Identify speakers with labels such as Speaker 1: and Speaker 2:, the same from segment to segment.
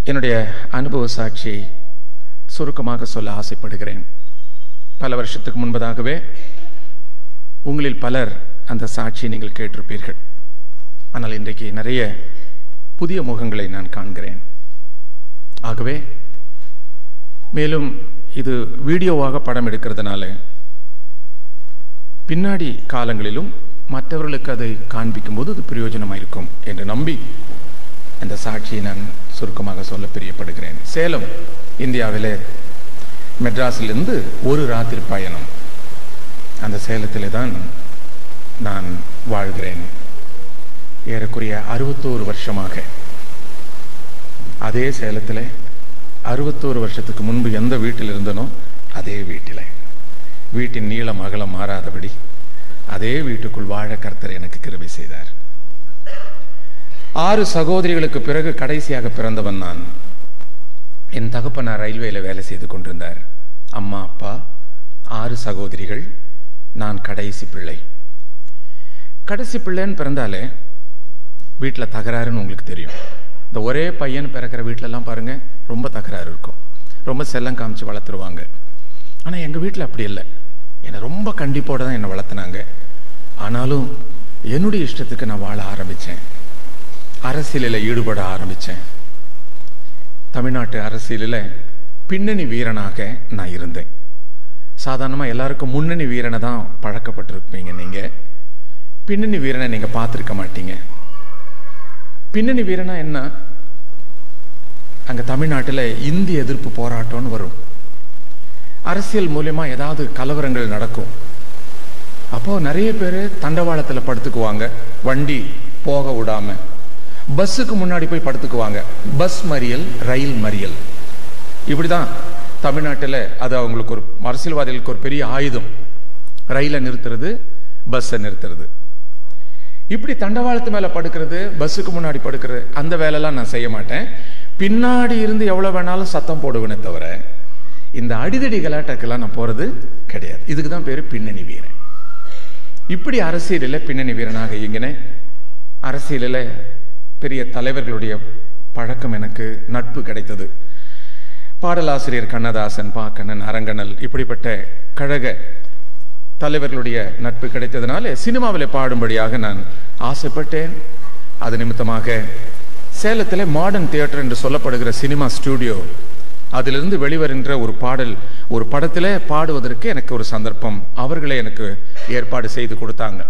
Speaker 1: என்னுடைய அனுபவ சாட்சியை சுருக்கமாக சொல்ல ஆசைப்படுகிறேன் பல வருஷத்துக்கு முன்பதாகவே உங்களில் பலர் அந்த சாட்சியை நீங்கள் கேட்டிருப்பீர்கள் ஆனால் இன்றைக்கு நிறைய புதிய முகங்களை நான் காண்கிறேன் ஆகவே மேலும் இது வீடியோவாக படம் எடுக்கிறதுனால பின்னாடி காலங்களிலும் மற்றவர்களுக்கு அதை காண்பிக்கும்போது அது பிரயோஜனமாக இருக்கும் என்று நம்பி அந்த சாட்சியை நான் சுருக்கமாக சொல்ல பிரியப்படுகிறேன் சேலம் இந்தியாவிலே மெட்ராஸிலிருந்து ஒரு ராத்திரி பயணம் அந்த சேலத்திலே தான் நான் வாழ்கிறேன் ஏறக்குறைய அறுபத்தோரு வருஷமாக அதே சேலத்தில் அறுபத்தோரு வருஷத்துக்கு முன்பு எந்த வீட்டில் இருந்தனோ அதே வீட்டில் வீட்டின் நீளம் அகலம் மாறாதபடி அதே வீட்டுக்குள் வாழ கர்த்தர் எனக்கு கிருபை செய்தார் ஆறு சகோதரிகளுக்கு பிறகு கடைசியாக பிறந்தவன் நான் என் தகப்பனார் ரயில்வேல வேலை செய்து கொண்டிருந்தார் அம்மா அப்பா ஆறு சகோதரிகள் நான் கடைசி பிள்ளை கடைசி பிள்ளைன்னு பிறந்தாலே வீட்டில் தகராறுன்னு உங்களுக்கு தெரியும் இந்த ஒரே பையன் பிறக்கிற வீட்டிலலாம் பாருங்க ரொம்ப தகராறு இருக்கும் ரொம்ப செல்லம் காமிச்சு வளர்த்துருவாங்க ஆனால் எங்கள் வீட்டில் அப்படி இல்லை என்னை ரொம்ப கண்டிப்போடு தான் என்னை வளர்த்துனாங்க ஆனாலும் என்னுடைய இஷ்டத்துக்கு நான் வாழ ஆரம்பித்தேன் அரசியலில் ஈடுபட ஆரம்பித்தேன் தமிழ்நாட்டு அரசியலில் பின்னணி வீரனாக நான் இருந்தேன் சாதாரணமாக எல்லாருக்கும் முன்னணி வீரனை தான் பழக்கப்பட்டிருப்பீங்க நீங்கள் பின்னணி வீரனை நீங்கள் பார்த்துருக்க மாட்டீங்க பின்னணி வீரனா என்ன அங்கே தமிழ்நாட்டில் இந்தி எதிர்ப்பு போராட்டம்னு வரும் அரசியல் மூலியமா ஏதாவது கலவரங்கள் நடக்கும் அப்போ நிறைய பேர் தண்டவாளத்தில் படுத்துக்குவாங்க வண்டி போக விடாம பஸ்ஸுக்கு முன்னாடி போய் படுத்துக்குவாங்க பஸ் மறியல் ரயில் மறியல் இப்படிதான் தமிழ்நாட்டில் அது அவங்களுக்கு ஒரு அரசியல்வாதிகளுக்கு ஒரு பெரிய ஆயுதம் ரயிலை நிறுத்துறது பஸ்ஸை நிறுத்துறது இப்படி தண்டவாளத்து மேல படுக்கிறது பஸ்ஸுக்கு முன்னாடி படுக்கிறது அந்த வேலைலாம் நான் செய்ய மாட்டேன் பின்னாடி இருந்து எவ்வளவு வேணாலும் சத்தம் போடுவேனே தவிர இந்த அடிதடி கலாட்டாக்கெல்லாம் நான் போறது கிடையாது இதுக்கு தான் பேரு பின்னணி வீரன் இப்படி அரசியலில் பின்னணி வீரனாக இயங்கினேன் அரசியலில் பெரிய தலைவர்களுடைய பழக்கம் எனக்கு நட்பு கிடைத்தது பாடலாசிரியர் கண்ணதாசன் பாக்கண்ணன் அரங்கனல் இப்படிப்பட்ட கழக தலைவர்களுடைய நட்பு கிடைத்ததுனால சினிமாவில் பாடும்படியாக நான் ஆசைப்பட்டேன் அது நிமித்தமாக சேலத்தில் மாடர்ன் தியேட்டர் என்று சொல்லப்படுகிற சினிமா ஸ்டூடியோ அதிலிருந்து வெளிவருகின்ற ஒரு பாடல் ஒரு படத்தில் பாடுவதற்கு எனக்கு ஒரு சந்தர்ப்பம் அவர்களே எனக்கு ஏற்பாடு செய்து கொடுத்தாங்க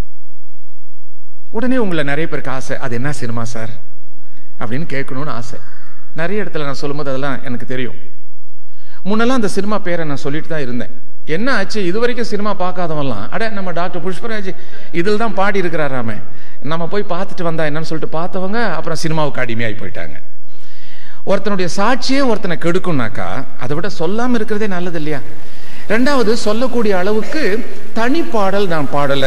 Speaker 1: உடனே உங்களை நிறைய பேருக்கு ஆசை அது என்ன சினிமா சார் அப்படின்னு கேட்கணும்னு ஆசை நிறைய இடத்துல நான் சொல்லும்போது அதெல்லாம் எனக்கு தெரியும் முன்னெல்லாம் அந்த சினிமா பேரை நான் சொல்லிட்டு தான் இருந்தேன் என்ன ஆச்சு இது வரைக்கும் சினிமா பார்க்காதவன்லாம் அட நம்ம டாக்டர் புஷ்பராஜ் இதில் தான் பாடி இருக்கிறாராமே நம்ம போய் பார்த்துட்டு வந்தா என்னன்னு சொல்லிட்டு பார்த்தவங்க அப்புறம் சினிமாவுக்கு அடிமையாகி போயிட்டாங்க ஒருத்தனுடைய சாட்சியே ஒருத்தனை கெடுக்கும்னாக்கா அதை விட சொல்லாம இருக்கிறதே நல்லது இல்லையா ரெண்டாவது சொல்லக்கூடிய அளவுக்கு தனி பாடல் நான் பாடல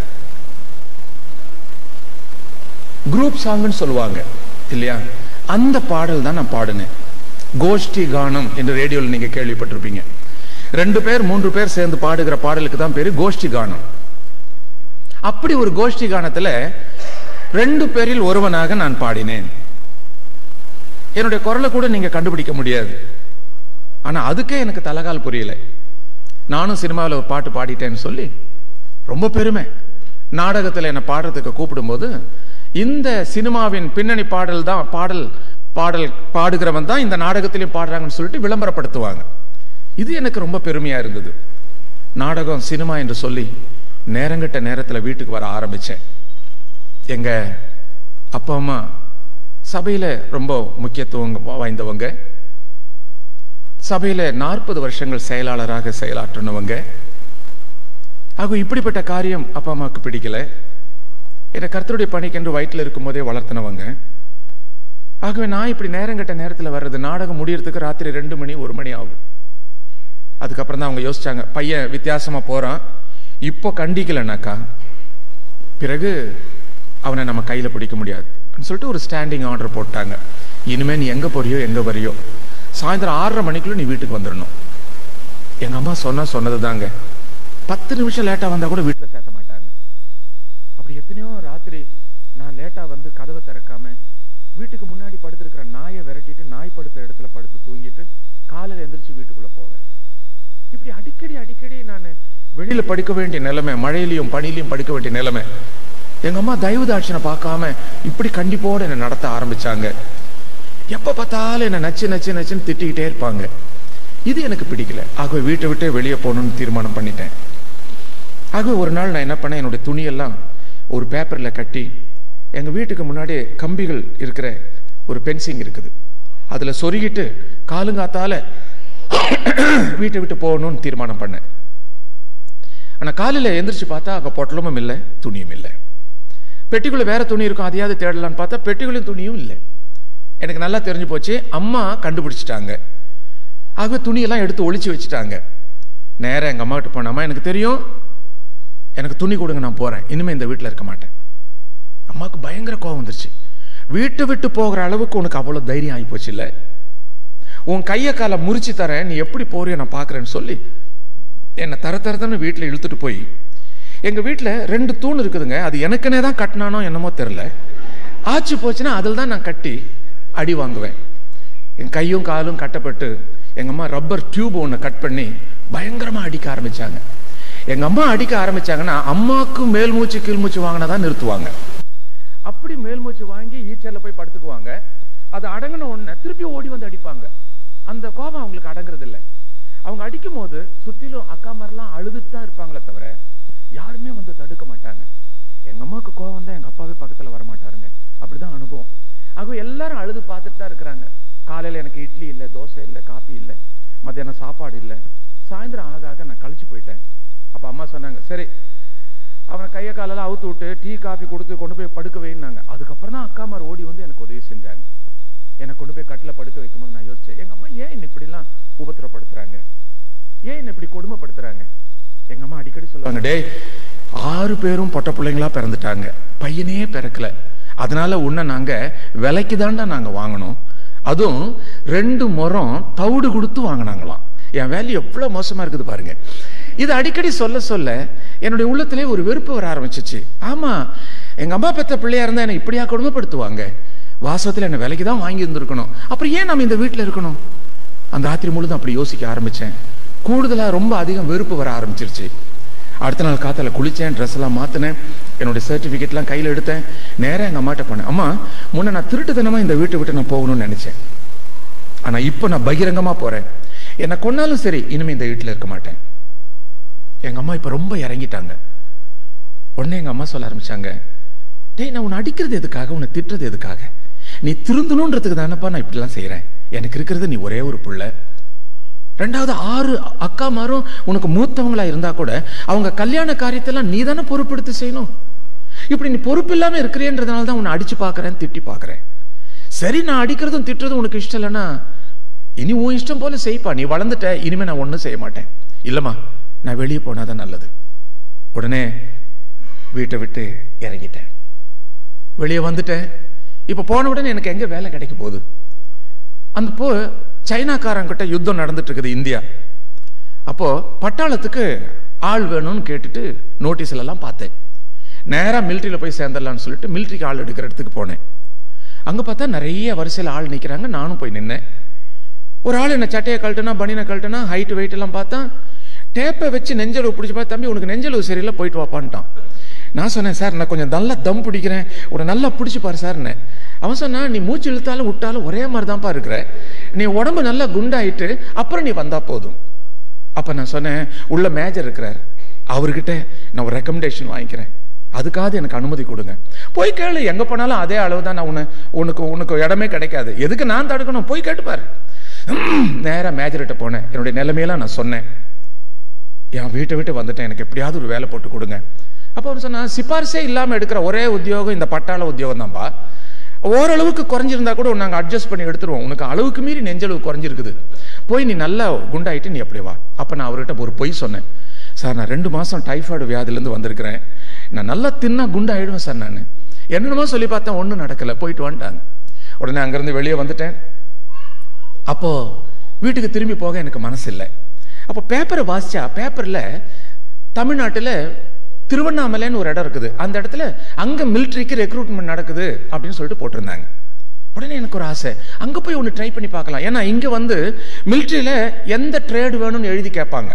Speaker 1: குரூப் சாங்னு சொல்லுவாங்க இல்லையா அந்த பாடல் தான் நான் பாடினேன் கோஷ்டி கானம் என்று ரேடியோவில் நீங்க கேள்விப்பட்டிருப்பீங்க ரெண்டு பேர் மூன்று பேர் சேர்ந்து பாடுகிற பாடலுக்கு தான் பேரு கோஷ்டி கானம் அப்படி ஒரு கோஷ்டி கானத்துல ரெண்டு பேரில் ஒருவனாக நான் பாடினேன் என்னுடைய குரலை கூட நீங்க கண்டுபிடிக்க முடியாது ஆனா அதுக்கே எனக்கு தலகால் புரியல நானும் சினிமாவில் ஒரு பாட்டு பாடிட்டேன்னு சொல்லி ரொம்ப பெருமை நாடகத்தில் என்னை பாடுறதுக்கு கூப்பிடும்போது இந்த சினிமாவின் பின்னணி பாடல் தான் பாடல் பாடல் பாடுகிறவன் தான் இந்த நாடகத்திலையும் பாடுறாங்கன்னு சொல்லிட்டு விளம்பரப்படுத்துவாங்க இது எனக்கு ரொம்ப பெருமையா இருந்தது நாடகம் சினிமா என்று சொல்லி நேரங்கட்ட நேரத்தில் வீட்டுக்கு வர ஆரம்பிச்சேன் எங்க அப்பா அம்மா சபையில ரொம்ப முக்கியத்துவம் வாய்ந்தவங்க சபையில நாற்பது வருஷங்கள் செயலாளராக செயலாற்றினவங்க ஆக இப்படிப்பட்ட காரியம் அப்பா அம்மாவுக்கு பிடிக்கல என்னை கர்த்தருடைய பணிக்கென்று வயிற்றில் இருக்கும்போதே வளர்த்தினவங்க ஆகவே நான் இப்படி நேரங்கட்ட நேரத்தில் வர்றது நாடகம் முடியறதுக்கு ராத்திரி ரெண்டு மணி ஒரு மணி ஆகும் அதுக்கப்புறம் தான் அவங்க யோசிச்சாங்க பையன் வித்தியாசமா போறான் இப்போ கண்டிக்கலனாக்கா பிறகு அவனை நம்ம கையில பிடிக்க முடியாது சொல்லிட்டு ஒரு ஸ்டாண்டிங் ஆர்டர் போட்டாங்க இனிமே நீ எங்க போறியோ எங்க வரியோ சாயந்தரம் ஆறரை மணிக்குள்ள நீ வீட்டுக்கு வந்துடணும் எங்க அம்மா சொன்னா சொன்னது தாங்க பத்து நிமிஷம் லேட்டா வந்தா கூட வீட்டுல சேர்த்த மாட்டாங்க அப்படி எத்தனையோ ராத்திரி நான் லேட்டா வந்து கதவை திறக்காம வீட்டுக்கு முன்னாடி படுத்திருக்கிற நாயை விரட்டிட்டு நாய் கட்டில் படுத்து தூங்கிட்டு காலையில் எந்திரிச்சு வீட்டுக்குள்ள போவேன் இப்படி அடிக்கடி அடிக்கடி நான் வெளியில படிக்க வேண்டிய நிலைமை மழையிலையும் பனிலையும் படிக்க வேண்டிய நிலைமை எங்க அம்மா தயவு தாட்சணை பார்க்காம இப்படி கண்டிப்போட என்னை நடத்த ஆரம்பிச்சாங்க எப்ப பார்த்தாலும் என்னை நச்சு நச்சு நச்சுன்னு திட்டிக்கிட்டே இருப்பாங்க இது எனக்கு பிடிக்கல ஆகவே வீட்டை விட்டே வெளியே போகணும்னு தீர்மானம் பண்ணிட்டேன் ஆகவே ஒரு நாள் நான் என்ன பண்ணேன் என்னுடைய துணியெல்லாம் ஒரு பேப்பர்ல கட்டி எங்க வீட்டுக்கு முன்னாடி கம்பிகள் இருக்கிற ஒரு பென்சிங் இருக்குது அதுல சொருகிட்டு காலுங்காத்தால வீட்டை விட்டு போகணும்னு தீர்மானம் பண்ணேன் ஆனா காலையில எந்திரிச்சு பார்த்தா அங்க பொட்டலமும் இல்லை துணியும் இல்லை பெட்டிக்குள்ள வேற துணி இருக்கும் அதையாவது தேடலான்னு பார்த்தா பெட்டிக்குள்ளேயும் துணியும் இல்லை எனக்கு நல்லா தெரிஞ்சு போச்சு அம்மா கண்டுபிடிச்சிட்டாங்க ஆகவே துணியெல்லாம் எடுத்து ஒளிச்சு வச்சுட்டாங்க நேரா எங்க அம்மா கிட்ட போன அம்மா எனக்கு தெரியும் எனக்கு துணி கொடுங்க நான் போறேன் இனிமே இந்த வீட்டில் இருக்க மாட்டேன் அம்மாவுக்கு பயங்கர கோவம் வந்துருச்சு வீட்டை விட்டு போகிற அளவுக்கு உனக்கு அவ்வளவு தைரியம் ஆகி போச்சு இல்லை உன் கையை காலை முறிச்சு தரேன் நீ எப்படி போறியோ நான் பார்க்கறேன்னு சொல்லி என்னை தர தரத்தன்னு வீட்டில் இழுத்துட்டு போய் எங்க வீட்டில் ரெண்டு தூண் இருக்குதுங்க அது எனக்குனே தான் கட்டினானோ என்னமோ தெரில ஆச்சு போச்சுன்னா அதில் தான் நான் கட்டி அடி வாங்குவேன் என் கையும் காலும் கட்டப்பட்டு எங்க அம்மா ரப்பர் டியூப் ஒன்று கட் பண்ணி பயங்கரமா அடிக்க ஆரம்பிச்சாங்க எங்க அம்மா அடிக்க ஆரம்பிச்சாங்கன்னா அம்மாவுக்கு மேல் மூச்சு கீழ் மூச்சு வாங்கினா தான் நிறுத்துவாங்க அப்படி மேல் மூச்சு வாங்கி ஈச்சர்ல போய் படுத்துக்குவாங்க அது அடங்கின உடனே திருப்பி ஓடி வந்து அடிப்பாங்க அந்த கோபம் அவங்களுக்கு அடங்குறது இல்லை அவங்க அடிக்கும் போது சுத்திலும் அக்கா மாதிரிலாம் அழுதுட்டு தான் இருப்பாங்களே தவிர யாருமே வந்து தடுக்க மாட்டாங்க எங்க அம்மாவுக்கு கோபம் தான் எங்க அப்பாவே பக்கத்துல வர மாட்டாருங்க அப்படிதான் அனுபவம் ஆகவே எல்லாரும் அழுது பார்த்துட்டு தான் இருக்கிறாங்க காலையில எனக்கு இட்லி இல்லை தோசை இல்லை காப்பி இல்லை மத்தியானம் சாப்பாடு இல்லை சாயந்தரம் ஆக ஆக நான் கழிச்சு போயிட்டேன் அப்ப அம்மா சொன்னாங்க சரி அவனை கையை காலெல்லாம் அவுத்து விட்டு டீ காஃபி கொடுத்து கொண்டு போய் படுக்க வைன்னாங்க அதுக்கப்புறம் தான் அக்காமார் ஓடி வந்து எனக்கு உதவி செஞ்சாங்க என்னை கொண்டு போய் கட்டில் படுக்க வைக்கும்போது நான் யோசிச்சேன் எங்க அம்மா ஏன் என்னை இப்படிலாம் உபத்திரப்படுத்துறாங்க ஏன் என்னை இப்படி கொடுமைப்படுத்துறாங்க எங்க அம்மா அடிக்கடி சொல்லுவாங்க டேய் ஆறு பேரும் பொட்ட பிள்ளைங்களா பிறந்துட்டாங்க பையனே பிறக்கல அதனால உன்னை நாங்க விலைக்கு தாண்டா நாங்க வாங்கினோம் அதுவும் ரெண்டு முறம் தவிடு கொடுத்து வாங்கினாங்களாம் என் வேல்யூ எவ்வளவு மோசமா இருக்குது பாருங்க இது அடிக்கடி சொல்ல சொல்ல என்னுடைய உள்ளத்திலே ஒரு வெறுப்பு வர ஆரம்பிச்சிச்சு ஆமா எங்க அம்மா பெத்த பிள்ளையா இருந்தா என்னை இப்படியா கொடுமைப்படுத்துவாங்க வாசத்துல என்ன விலைக்கு தான் வாங்கி இருந்திருக்கணும் அப்புறம் ஏன் நம்ம இந்த வீட்டில் இருக்கணும் அந்த ராத்திரி முழுதும் அப்படி யோசிக்க ஆரம்பிச்சேன் கூடுதலா ரொம்ப அதிகம் வெறுப்பு வர ஆரம்பிச்சிருச்சு அடுத்த நாள் காத்தால குளிச்சேன் ட்ரெஸ் எல்லாம் மாத்தினேன் என்னுடைய சர்டிபிகேட்லாம் கையில் எடுத்தேன் நேரா எங்க அம்மாட்ட போனேன் அம்மா முன்ன நான் திருட்டுத்தனமா இந்த வீட்டை விட்டு நான் போகணும்னு நினைச்சேன் ஆனா இப்போ நான் பகிரங்கமா போறேன் என்னை கொன்னாலும் சரி இனிமே இந்த வீட்டில் இருக்க மாட்டேன் எங்க அம்மா இப்ப ரொம்ப இறங்கிட்டாங்க உடனே எங்க அம்மா சொல்ல ஆரம்பிச்சாங்க டேய் நான் உன்னை அடிக்கிறது எதுக்காக உன்னை திட்டுறது எதுக்காக நீ திருந்தணுன்றதுக்கு தானப்பா நான் இப்படிலாம் செய்றேன் எனக்கு இருக்கிறது நீ ஒரே ஒரு புள்ள ரெண்டாவது ஆறு அக்காமாரும் உனக்கு மூத்தவங்களா இருந்தா கூட அவங்க கல்யாண காரியத்தெல்லாம் நீ தானே பொறுப்பெடுத்து செய்யணும் இப்படி நீ பொறுப்பு இல்லாம இருக்கிறேன்றதுனால தான் உன்னை அடிச்சு பார்க்கறேன் திட்டி பார்க்கறேன் சரி நான் அடிக்கிறதும் திட்டுறதும் உனக்கு இஷ்டம் இல்லைன்னா இனி உன் இஷ்டம் போல செய்ப்பா நீ வளர்ந்துட்ட இனிமே நான் ஒன்றும் செய்ய மாட்டேன் இல்லம்மா நான் வெளியே போனாதான் நல்லது உடனே வீட்டை விட்டு இறங்கிட்டேன் வெளியே வந்துட்டேன் இப்போ போன உடனே எனக்கு எங்க வேலை கிடைக்க போகுது அந்த போ சைனாக்காரங்கிட்ட யுத்தம் நடந்துட்டு இருக்குது இந்தியா அப்போ பட்டாளத்துக்கு ஆள் வேணும்னு கேட்டுட்டு நோட்டீஸ்ல எல்லாம் பார்த்தேன் நேரா மிலிட்டரியில போய் சேர்ந்துடலாம்னு சொல்லிட்டு மிலிட்டரிக்கு ஆள் எடுக்கிற இடத்துக்கு போனேன் அங்க பார்த்தா நிறைய வரிசையில் ஆள் நிக்கிறாங்க நானும் போய் நின்னேன் ஒரு ஆள் என்ன சட்டையை கழட்டுனா பனியனை கழட்டுனா ஹைட் வெயிட் எல்லாம் பார்த்தா டேப்பை வச்சு நெஞ்சளவு பிடிச்சி பார்த்து தம்பி உனக்கு நெஞ்சளவு சரியில்லை போயிட்டு வாப்பான்ட்டான் நான் சொன்னேன் சார் நான் கொஞ்சம் நல்லா தம் பிடிக்கிறேன் உன்னை நல்லா பிடிச்சி பாரு சார்னு அவன் சொன்னான் நீ மூச்சு இழுத்தாலும் விட்டாலும் ஒரே மாதிரி தான்ப்பா இருக்கிற நீ உடம்பு நல்லா குண்டாயிட்டு அப்புறம் நீ வந்தா போதும் அப்ப நான் சொன்னேன் உள்ள மேஜர் இருக்கிறார் அவர்கிட்ட நான் ஒரு ரெக்கமெண்டேஷன் வாங்கிக்கிறேன் அதுக்காவது எனக்கு அனுமதி கொடுங்க போய் கேளு எங்க போனாலும் அதே அளவு தான் நான் உன்னை உனக்கு உனக்கு இடமே கிடைக்காது எதுக்கு நான் தடுக்கணும் போய் கேட்டுப்பாரு நேரா மேஜர்கிட்ட போனேன் என்னுடைய நிலைமையெல்லாம் நான் சொன்னேன் என் வீட்டை விட்டு வந்துட்டேன் எனக்கு எப்படியாவது ஒரு வேலை போட்டு கொடுங்க அப்போ அவர் சொன்னா சிபாரிசே இல்லாம எடுக்கிற ஒரே உத்தியோகம் இந்த பட்டாள உத்தியோகம் தான்ப்பா ஓரளவுக்கு குறைஞ்சிருந்தா கூட நாங்கள் அட்ஜஸ்ட் பண்ணி எடுத்துருவோம் உனக்கு அளவுக்கு மீறி நெஞ்சளவு குறைஞ்சிருக்குது போய் நீ நல்லா குண்டாயிட்டு நீ எப்படி வா அப்போ நான் அவர்கிட்ட ஒரு பொய் சொன்னேன் சார் நான் ரெண்டு மாசம் டைஃபாய்டு வியாதிலேருந்து வந்திருக்கிறேன் நான் நல்லா தின்னா குண்டாயிடுவேன் சார் நான் என்னென்னமோ சொல்லி பார்த்தேன் ஒன்றும் நடக்கலை போயிட்டு வந்துட்டாங்க உடனே அங்கேருந்து வெளியே வந்துட்டேன் அப்போ வீட்டுக்கு திரும்பி போக எனக்கு மனசு இல்லை அப்போ பேப்பரை வாசிச்சா பேப்பர்ல தமிழ்நாட்டில் திருவண்ணாமலைன்னு ஒரு இடம் இருக்குது அந்த இடத்துல அங்க மிலிட்ரிக்கு ரெக்ரூட்மெண்ட் நடக்குது அப்படின்னு சொல்லிட்டு போட்டிருந்தாங்க உடனே எனக்கு ஒரு ஆசை அங்கே போய் ஒன்று ட்ரை பண்ணி பார்க்கலாம் ஏன்னா இங்கே வந்து மிலிட்ரியில் எந்த ட்ரேடு வேணும்னு எழுதி கேட்பாங்க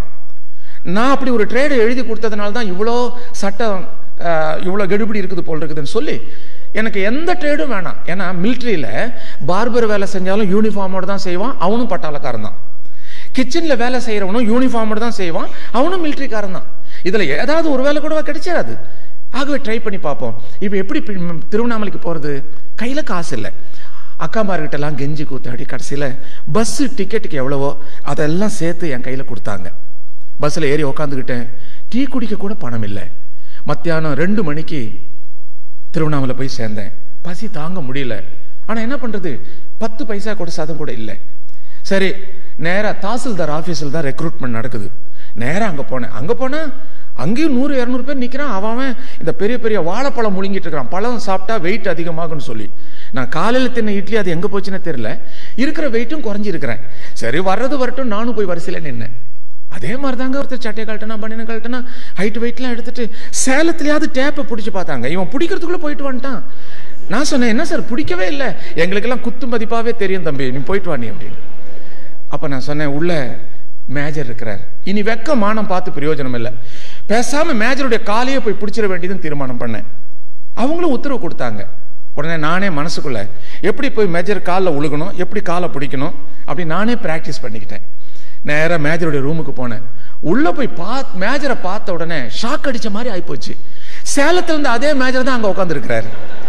Speaker 1: நான் அப்படி ஒரு ட்ரேடு எழுதி கொடுத்ததுனால தான் இவ்வளோ சட்டம் அஹ், இவ்வளோ கெடுபிடி இருக்குது போல் இருக்குதுன்னு சொல்லி எனக்கு எந்த ட்ரேடும் வேணாம் ஏன்னா மிலிட்ரியில் பார்பர் வேலை செஞ்சாலும் யூனிஃபார்மோட தான் செய்வான் அவனும் பட்டாளக்காரன் தான் கிச்சனில் வேலை செய்கிறவனும் யூனிஃபார்மோட தான் செய்வான் அவனும் மிலிட்ரிக்காரன் தான் இதில் ஏதாவது ஒரு வேலை கூட கிடைச்சிடாது ஆகவே ட்ரை பண்ணி பார்ப்போம் இப்போ எப்படி பி- திருவண்ணாமலைக்கு போகிறது கையில் காசு இல்லை அக்காமார்கிட்டலாம் கெஞ்சி கூத்தாடி கடைசியில் பஸ்ஸு டிக்கெட்டுக்கு எவ்வளவோ அதெல்லாம் சேர்த்து என் கையில் கொடுத்தாங்க பஸ்ஸில் ஏறி உக்காந்துக்கிட்டேன் டீ குடிக்க கூட பணம் இல்லை மத்தியானம் ரெண்டு மணிக்கு திருவண்ணாமலை போய் சேர்ந்தேன் பசி தாங்க முடியல ஆனால் என்ன பண்ணுறது பத்து பைசா கூட சதம் கூட இல்லை சரி நேராக தாசில்தார் ஆஃபீஸில் தான் ரெக்ரூட்மெண்ட் நடக்குது நேராக அங்கே போனேன் அங்கே போனால் அங்கேயும் நூறு இரநூறு பேர் நிற்கிறான் அவன் அவன் இந்த பெரிய பெரிய வாழைப்பழம் முழுங்கிட்டு இருக்கிறான் பழம் சாப்பிட்டா வெயிட் அதிகமாகும்னு சொல்லி நான் காலையில் தின்ன இட்லி அது எங்கே போச்சுன்னு தெரியல இருக்கிற வெயிட்டும் குறைஞ்சிருக்கிறேன் சரி வர்றது வரட்டும் நானும் போய் வரிசையில் நின்னேன் அதே மாதிரி தாங்க ஒருத்தர் சட்டையை கழட்டினா பண்ணின கழட்டினா ஹைட் வெயிட்லாம் எடுத்துட்டு சேலத்துலயாவது டேப்பை பிடிச்சி பார்த்தாங்க இவன் பிடிக்கிறதுக்குள்ள போயிட்டு வந்துட்டான் நான் சொன்னேன் என்ன சார் பிடிக்கவே இல்லை எங்களுக்கெல்லாம் குத்து மதிப்பாவே தெரியும் தம்பி நீ போயிட்டு வா நீ அப்படின்னு அப்ப நான் சொன்னேன் உள்ள மேஜர் இருக்கிறார் இனி வெக்க மானம் பார்த்து பிரயோஜனம் இல்லை பேசாம மேஜருடைய காலையே போய் பிடிச்சிட வேண்டியதுன்னு தீர்மானம் பண்ணேன் அவங்களும் உத்தரவு கொடுத்தாங்க உடனே நானே மனசுக்குள்ள எப்படி போய் மேஜர் காலில் உழுகணும் எப்படி காலை பிடிக்கணும் அப்படி நானே பிராக்டிஸ் பண்ணிக்கிட்டேன் நேரா மேஜருடைய ரூமுக்கு போனேன் உள்ள போய் பா மேஜரை பார்த்த உடனே ஷாக் அடிச்ச மாதிரி ஆயிப்போச்சு சேலத்துல இருந்து அதே மேஜர் தான் அங்க உட்காந்துருக்கிறாரு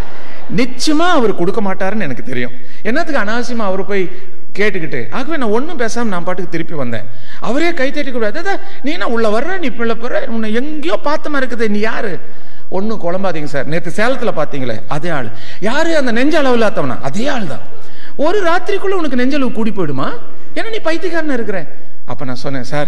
Speaker 1: நிச்சயமா அவர் கொடுக்க மாட்டாருன்னு எனக்கு தெரியும் என்னத்துக்கு அனாவசியமா அவர் போய் கேட்டுக்கிட்டு ஆகவே நான் ஒன்றும் பேசாம நான் பாட்டுக்கு திருப்பி வந்தேன் அவரே கை தட்டி கூடாது நீ என்ன உள்ள வர்ற நீ பிள்ளை போற உன்னை எங்கேயோ பார்த்த மாதிரி இருக்குது நீ யாரு ஒன்றும் குழம்பாதீங்க சார் நேற்று சேலத்தில் பார்த்தீங்களே அதே ஆள் யாரு அந்த நெஞ்ச அளவு இல்லாதவனா அதே ஆள் தான் ஒரு ராத்திரிக்குள்ள உனக்கு நெஞ்சளவு கூடி போயிடுமா ஏன்னா நீ பைத்தியக்காரனா இருக்கிற அப்ப நான் சொன்னேன் சார்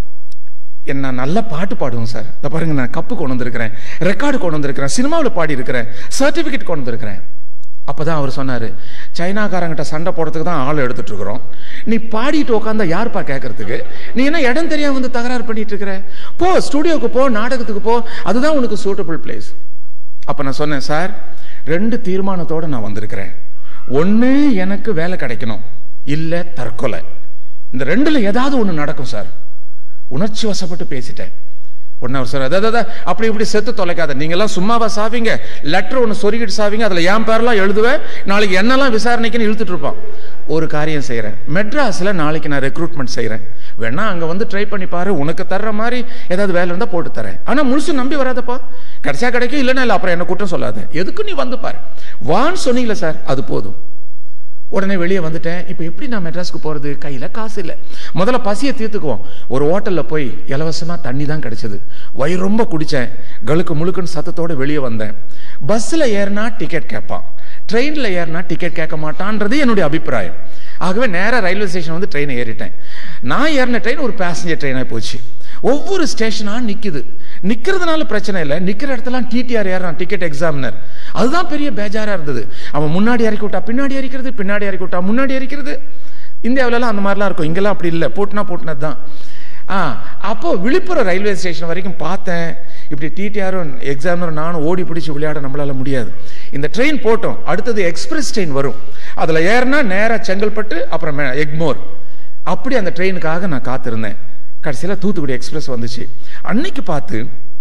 Speaker 1: என்ன நான் நல்ல பாட்டு பாடுவேன் சார் இந்த பாருங்க நான் கப்பு கொண்டு வந்திருக்கிறேன் ரெக்கார்டு கொண்டு வந்திருக்கிறேன் சினிமாவில் பாடி இருக்கிறேன் சர்டிஃபிகேட் கொண்டு வந்திருக்கிறேன் அப்பதான் அவர் சொன்னாரு சைனாக்காரங்கிட்ட சண்டை போடுறதுக்கு தான் ஆள் எடுத்துட்டு இருக்கிறோம் நீ பாடிட்டு உட்காந்தா யாருப்பா கேட்கறதுக்கு நீ என்ன இடம் தெரியாம வந்து தகராறு பண்ணிட்டு இருக்கிற போ ஸ்டுடியோக்கு போ நாடகத்துக்கு போ அதுதான் உனக்கு சூட்டபிள் பிளேஸ் அப்ப நான் சொன்னேன் சார் ரெண்டு தீர்மானத்தோட நான் வந்திருக்கிறேன் ஒண்ணு எனக்கு வேலை கிடைக்கணும் இல்ல தற்கொலை இந்த ரெண்டுல ஏதாவது ஒண்ணு நடக்கும் சார் உணர்ச்சி வசப்பட்டு பேசிட்டேன் உடனே அவர் சார் அதாவது அப்படி இப்படி செத்து தொலைக்காத நீங்கெல்லாம் சும்மாவா சாவீங்க லெட்டர் ஒன்று சொருகிட்டு சாவீங்க அதில் என் பேர்லாம் எழுதுவேன் நாளைக்கு என்னெல்லாம் விசாரணைக்குன்னு இழுத்துட்டு இருப்பான் ஒரு காரியம் செய்கிறேன் மெட்ராஸில் நாளைக்கு நான் ரெக்ரூட்மெண்ட் செய்கிறேன் வேணா அங்கே வந்து ட்ரை பண்ணி பாரு உனக்கு தர்ற மாதிரி ஏதாவது வேலை இருந்தால் போட்டு தரேன் ஆனால் முழுசு நம்பி வராதப்பா கிடைச்சா கிடைக்கும் இல்லைன்னா இல்லை அப்புறம் என்ன குற்றம் சொல்லாத எதுக்கு நீ வந்து பாரு வான்னு சொன்னீங்களே சார் அது போதும் உடனே வெளியே வந்துட்டேன் இப்போ எப்படி நான் மெட்ராஸ்க்கு போகிறது கையில் காசு இல்லை முதல்ல பசியை தீர்த்துக்குவோம் ஒரு ஹோட்டலில் போய் இலவசமாக தண்ணி தான் கிடைச்சது வயிறு ரொம்ப குடித்தேன் கழுக்கு முழுக்குன்னு சத்தத்தோடு வெளியே வந்தேன் பஸ்ஸில் ஏறினா டிக்கெட் கேட்பான் ட்ரெயினில் ஏறினா டிக்கெட் கேட்க மாட்டான்றது என்னுடைய அபிப்பிராயம் ஆகவே நேராக ரயில்வே ஸ்டேஷன் வந்து ட்ரெயினை ஏறிட்டேன் நான் ஏறின ட்ரெயின் ஒரு பேசஞ்சர் ட்ரெயினாக போச்சு ஒவ்வொரு ஸ்டேஷனா நிக்குது நிக்கிறதுனால பிரச்சனை இல்லை நிக்கிற இடத்துலாம் டிடிஆர் ஏறான் டிக்கெட் எக்ஸாமினர் அதுதான் பெரிய பேஜாரா இருந்தது அவன் முன்னாடி இறக்கி விட்டா பின்னாடி இறக்கிறது பின்னாடி இறக்கி விட்டா முன்னாடி இறக்கிறது இந்தியாவிலலாம் அந்த மாதிரிலாம் இருக்கும் இங்கெல்லாம் அப்படி இல்லை போட்டுனா போட்டுனது தான் ஆ அப்போ விழுப்புரம் ரயில்வே ஸ்டேஷன் வரைக்கும் பார்த்தேன் இப்படி டிடிஆரும் எக்ஸாமினரும் நானும் ஓடி பிடிச்சி விளையாட நம்மளால முடியாது இந்த ட்ரெயின் போட்டோம் அடுத்தது எக்ஸ்பிரஸ் ட்ரெயின் வரும் அதில் ஏறினா நேராக செங்கல்பட்டு அப்புறம் மே- எக்மோர் அப்படி அந்த ட்ரெயினுக்காக நான் காத்திருந்தேன் கடைசியில் தூத்துக்குடி எக்ஸ்பிரஸ் வந்துச்சு அன்னைக்கு பார்த்து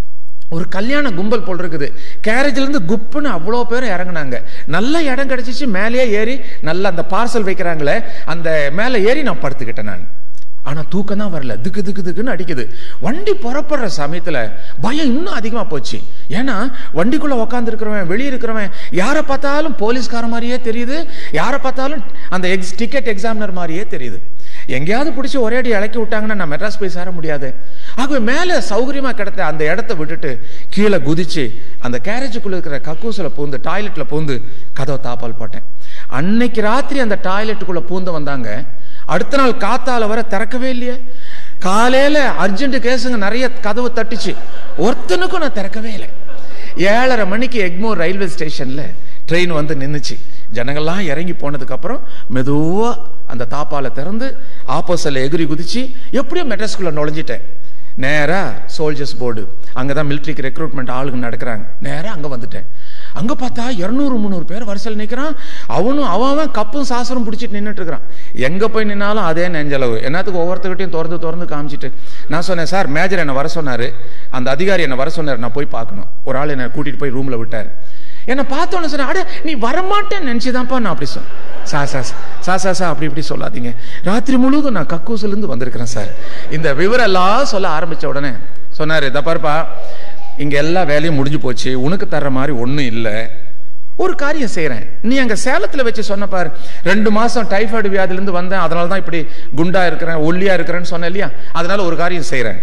Speaker 1: ஒரு கல்யாண கும்பல் போல் இருக்குது கேரேஜ்ல இருந்து குப்புன்னு அவ்வளோ பேரும் இறங்குனாங்க நல்ல இடம் கிடைச்சிச்சு மேலேயே ஏறி நல்ல அந்த பார்சல் வைக்கிறாங்களே அந்த மேலே ஏறி நான் படுத்துக்கிட்டேன் நான் ஆனா தூக்கம் தான் வரல திக்கு திக்கு திக்குன்னு அடிக்குது வண்டி புறப்படுற சமயத்துல பயம் இன்னும் அதிகமா போச்சு ஏன்னா வண்டிக்குள்ள உக்காந்து இருக்கிறவன் வெளியே இருக்கிறவன் யாரை பார்த்தாலும் போலீஸ்கார மாதிரியே தெரியுது யாரை பார்த்தாலும் அந்த எக்ஸ் டிக்கெட் எக்ஸாமினர் மாதிரியே தெரியுது எங்கேயாவது பிடிச்சி ஒரே அடி இறக்கி விட்டாங்கன்னா நான் மெட்ராஸ் போய் சேர முடியாது ஆகவே மேலே சௌகரியமா கிடத்த அந்த இடத்த விட்டுட்டு கீழே குதிச்சு அந்த கேரேஜுக்குள்ள இருக்கிற கக்கூசில் பூந்து டாய்லெட்ல பூந்து கதவை தாப்பால் போட்டேன் அன்னைக்கு ராத்திரி அந்த டாய்லெட்டுக்குள்ள பூந்து வந்தாங்க அடுத்த நாள் காத்தால வர திறக்கவே இல்லையே காலையில அர்ஜென்ட் கேஸுங்க நிறைய கதவு தட்டுச்சு ஒருத்தனுக்கும் நான் திறக்கவே இல்லை ஏழரை மணிக்கு எக்மோர் ரயில்வே ஸ்டேஷன்ல ட்ரெயின் வந்து நின்னுச்சு ஜனங்கள்லாம் இறங்கி போனதுக்கு அப்புறம் மெதுவா அந்த தாப்பால திறந்து ஆப்போசிட்ல எகிரி குதிச்சு எப்படியோ மெட்ராஸ்குள்ள நுழைஞ்சிட்டேன் நேரா சோல்ஜர்ஸ் போர்டு அங்கதான் மிலிட்ரிக்கு ரெக்ரூட்மெண்ட் ஆளுங்க நடக்கிறாங்க நேரா அங்க வந்துட்டேன் அங்க பார்த்தா இருநூறு முந்நூறு பேர் வரிசையில் நிற்கிறான் அவனும் அவன் அவன் கப்பும் சாசனம் பிடிச்சிட்டு நின்றுட்டு இருக்கிறான் எங்க போய் நின்னாலும் அதே நெஞ்சளவு என்னத்துக்கு ஒவ்வொருத்தர்கிட்டையும் திறந்து திறந்து காமிச்சிட்டு நான் சொன்னேன் சார் மேஜர் என்னை வர சொன்னாரு அந்த அதிகாரி என்னை வர சொன்னார் நான் போய் பார்க்கணும் ஒரு ஆள் என்னை கூட்டிட்டு போய் ரூம்ல விட்டார் என்னை பார்த்தோன்னு சொன்னேன் அட நீ வரமாட்டேன்னு நினைச்சுதான்ப்பா நான் அப்படி சொன்னேன் சா சா சா சா சா அப்படி இப்படி சொல்லாதீங்க ராத்திரி முழுவதும் நான் கக்கூசிலிருந்து வந்திருக்கிறேன் சார் இந்த விவரம் எல்லாம் சொல்ல ஆரம்பிச்ச உடனே சொன்னாரு இதை பாருப்பா இங்க எல்லா வேலையும் முடிஞ்சு போச்சு உனக்கு தர்ற மாதிரி ஒன்றும் இல்லை ஒரு காரியம் செய்றேன் நீ அங்க சேலத்துல வச்சு சொன்ன பாரு ரெண்டு மாசம் டைஃபாய்டு வியாதியிலிருந்து வந்தேன் அதனால தான் இப்படி குண்டா இருக்கிறேன் ஒல்லியா இருக்கிறேன்னு சொன்னேன் இல்லையா அதனால ஒரு காரியம் செய்றேன்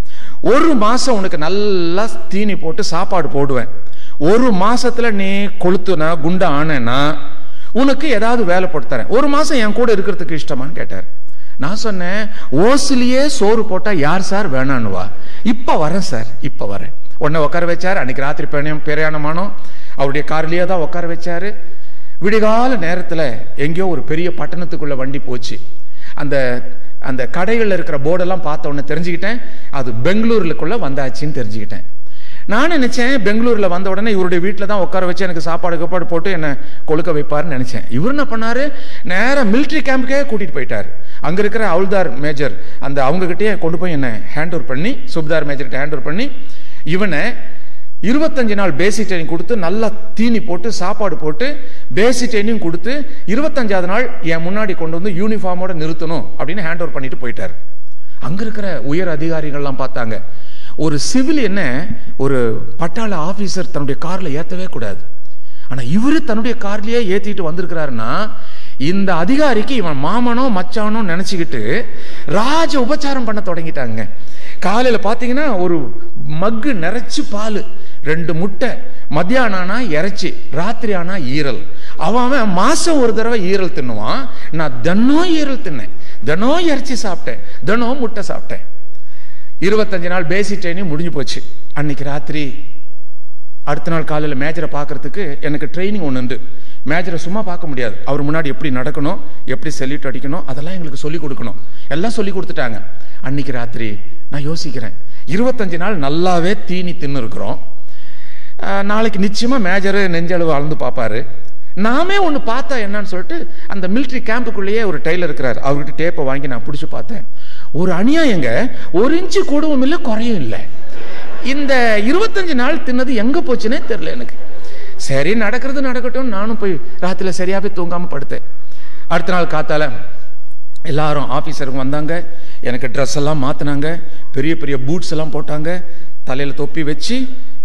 Speaker 1: ஒரு மாசம் உனக்கு நல்லா தீனி போட்டு சாப்பாடு போடுவேன் ஒரு மாசத்துல நீ கொளுத்துனா குண்டா ஆனேன்னா உனக்கு ஏதாவது வேலை போட்டு தரேன் ஒரு மாசம் என் கூட இருக்கிறதுக்கு இஷ்டமான்னு கேட்டார் நான் சொன்னேன் ஓசிலேயே சோறு போட்டா யார் சார் வேணான்னுவா இப்ப வரேன் சார் இப்ப வரேன் உடனே உட்கார வச்சார் அன்னைக்கு ராத்திரி பிரயாணம் பிரயாணமானோம் அவருடைய கார்லயே தான் உட்கார வச்சாரு விடிகால நேரத்துல எங்கேயோ ஒரு பெரிய பட்டணத்துக்குள்ள வண்டி போச்சு அந்த அந்த கடைகளில் இருக்கிற போர்டெல்லாம் பார்த்த உடனே தெரிஞ்சுக்கிட்டேன் அது பெங்களூருக்குள்ள வந்தாச்சுன்னு தெரிஞ்சுக்கிட்டேன் நான் நினைச்சேன் பெங்களூர்ல வந்த உடனே இவருடைய வீட்டில் தான் உட்கார வச்சு எனக்கு சாப்பாடு கப்பாடு போட்டு என்னை கொழுக்க வைப்பாருன்னு நினைச்சேன் இவர் என்ன பண்ணாரு நேரா மிலிட்ரி கேம்புக்கே கூட்டிட்டு போயிட்டார் அங்க இருக்கிற அவுல்தார் மேஜர் அந்த அவங்க கிட்டயே கொண்டு போய் என்ன ஹேண்ட் ஓவர் பண்ணி சுப்தார் மேஜர்கிட்ட ஹேண்ட் ஓவர் பண்ணி இவனை இருபத்தஞ்சு நாள் பேசிக் ட்ரைனிங் கொடுத்து நல்லா தீனி போட்டு சாப்பாடு போட்டு பேசிக் ட்ரைனிங் கொடுத்து இருபத்தஞ்சாவது நாள் என் முன்னாடி கொண்டு வந்து யூனிஃபார்மோட நிறுத்தணும் அப்படின்னு ஹேண்ட் ஓவர் பண்ணிட்டு போயிட்டார் அங்க இருக்கிற உயர் அதிகாரிகள்லாம் பார்த்தாங்க ஒரு சிவிலியன ஒரு பட்டாள ஆபீசர் தன்னுடைய கார்ல ஏத்தவே கூடாது ஆனா இவரு தன்னுடைய கார்லயே ஏத்திட்டு வந்திருக்கிறாருன்னா இந்த அதிகாரிக்கு இவன் மாமனோ மச்சானோ நினைச்சுக்கிட்டு ராஜ உபச்சாரம் பண்ண தொடங்கிட்டாங்க காலையில பாத்தீங்கன்னா ஒரு மக்கு நிறைச்சு பால் ரெண்டு முட்டை மத்தியானம் ஆனா இறைச்சி ராத்திரி ஆனா ஈரல் அவன் அவன் மாசம் ஒரு தடவை ஈரல் தின்னுவான் நான் தினம் ஈரல் தின்னேன் தினம் இறைச்சி சாப்பிட்டேன் தினம் முட்டை சாப்பிட்டேன் இருபத்தஞ்சு நாள் பேசிக் ட்ரைனிங் முடிஞ்சு போச்சு அன்னைக்கு ராத்திரி அடுத்த நாள் காலையில் மேஜரை பார்க்கறதுக்கு எனக்கு ட்ரைனிங் ஒன்று உண்டு மேஜரை சும்மா பார்க்க முடியாது அவர் முன்னாடி எப்படி நடக்கணும் எப்படி செல்யூட் அடிக்கணும் அதெல்லாம் எங்களுக்கு சொல்லி கொடுக்கணும் எல்லாம் சொல்லி கொடுத்துட்டாங்க அன்னைக்கு ராத்திரி நான் யோசிக்கிறேன் இருபத்தஞ்சு நாள் நல்லாவே தீனி தின்னு இருக்கிறோம் ஆஹ், நாளைக்கு நிச்சயமா மேஜரு நெஞ்சளவு அளந்து பார்ப்பாரு நாமே ஒன்று பார்த்தா என்னன்னு சொல்லிட்டு அந்த மிலிட்ரி கேம்புக்குள்ளேயே ஒரு டெய்லர் இருக்கிறார் அவர்கிட்ட டேப்பை வாங்கி நான் பிடிச்சி பார்த்தேன் ஒரு அநியாயங்க ஒரு இன்ச்சு கூடவும் இல்லை குறையும் இல்லை இந்த இருபத்தஞ்சு நாள் தின்னது எங்க போச்சுன்னே தெரியல எனக்கு சரி நடக்கிறது நடக்கட்டும் நானும் போய் ராத்திரில சரியாவே தூங்காம படுத்தேன் அடுத்த நாள் காத்தால எல்லாரும் ஆபீசருங்க வந்தாங்க எனக்கு ட்ரெஸ் எல்லாம் மாத்தினாங்க பெரிய பெரிய பூட்ஸ் எல்லாம் போட்டாங்க தலையில தொப்பி வச்சு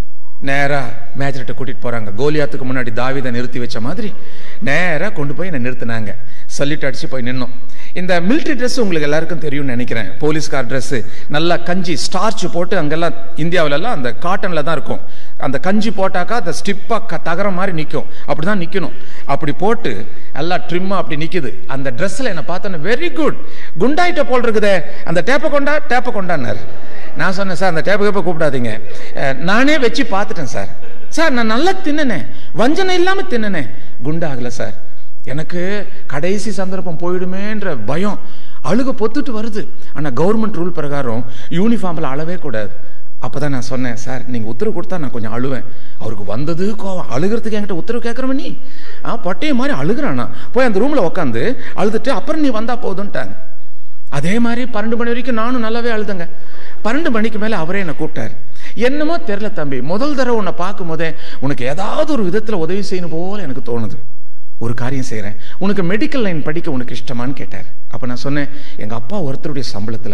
Speaker 1: நேரா மேஜர்கிட்ட கூட்டிட்டு போறாங்க கோலியாத்துக்கு முன்னாடி தாவீதை நிறுத்தி வச்ச மாதிரி நேரா கொண்டு போய் என்னை நிறுத்தினாங்க சல்யூட் அடிச்சு போய் நின்னோம் இந்த மிலிட்ரி Dress உங்களுக்கு எல்லாருக்கும் தெரியும்னு நினைக்கிறேன் போலீஸ்கார் Dress நல்லா கஞ்சி ஸ்டார்ச் போட்டு அங்கெல்லாம் இந்தியாவுல எல்லாம் அந்த காட்டன்ல தான் இருக்கும் அந்த கஞ்சி போட்டாக்கா அந்த ஸ்டிப்பா க தகர மாதிரி நிற்கும் அப்படிதான் நிக்கணும் அப்படி போட்டு எல்லாம் ட்ரிம்மா அப்படி நிக்குது அந்த ட்ரெஸ்ல என்ன பார்த்தோன்னே வெரி குட் குண்டாயிட்ட போல் இருக்குதே அந்த டேப்பை கொண்டா டேப்பை கொண்டான்னாரு நான் சொன்னேன் சார் அந்த டேப்பை கேப்ப கூப்பிடாதீங்க அஹ், நானே வச்சு பார்த்துட்டேன் சார் சார் நான் நல்லா தின்னனே வஞ்சனை இல்லாம தின்னனே குண்டாகல சார் எனக்கு கடைசி சந்தர்ப்பம் போயிடுமேன்ற பயம் அழுக பொத்துட்டு வருது ஆனா கவர்மெண்ட் ரூல் பிரகாரம் யூனிஃபார்ம்ல அளவே கூடாது அப்பதான் நான் சொன்னேன் சார் நீங்க உத்தரவு கொடுத்தா நான் கொஞ்சம் அழுவேன் அவருக்கு வந்தது கோவம் அழுகிறதுக்கு என்கிட்ட உத்தரவு கேட்கறவன் நீ ஆ பட்டைய மாதிரி அழுகுறானா போய் அந்த ரூம்ல உட்காந்து அழுதுட்டு அப்புறம் நீ வந்தா போதும்ட்டாங்க அதே மாதிரி பன்னெண்டு மணி வரைக்கும் நானும் நல்லாவே அழுதங்க பன்னெண்டு மணிக்கு மேல அவரே என்னை கூப்பிட்டாரு என்னமோ தெரியல தம்பி முதல் தடவை உன்னை பார்க்கும் போதே உனக்கு ஏதாவது ஒரு விதத்துல உதவி செய்யணும் போல எனக்கு தோணுது ஒரு காரியம் செய்றேன் உனக்கு மெடிக்கல் லைன் படிக்க உனக்கு இஷ்டமான்னு கேட்டார் அப்ப நான் சொன்னேன் எங்க அப்பா ஒருத்தருடைய சம்பளத்துல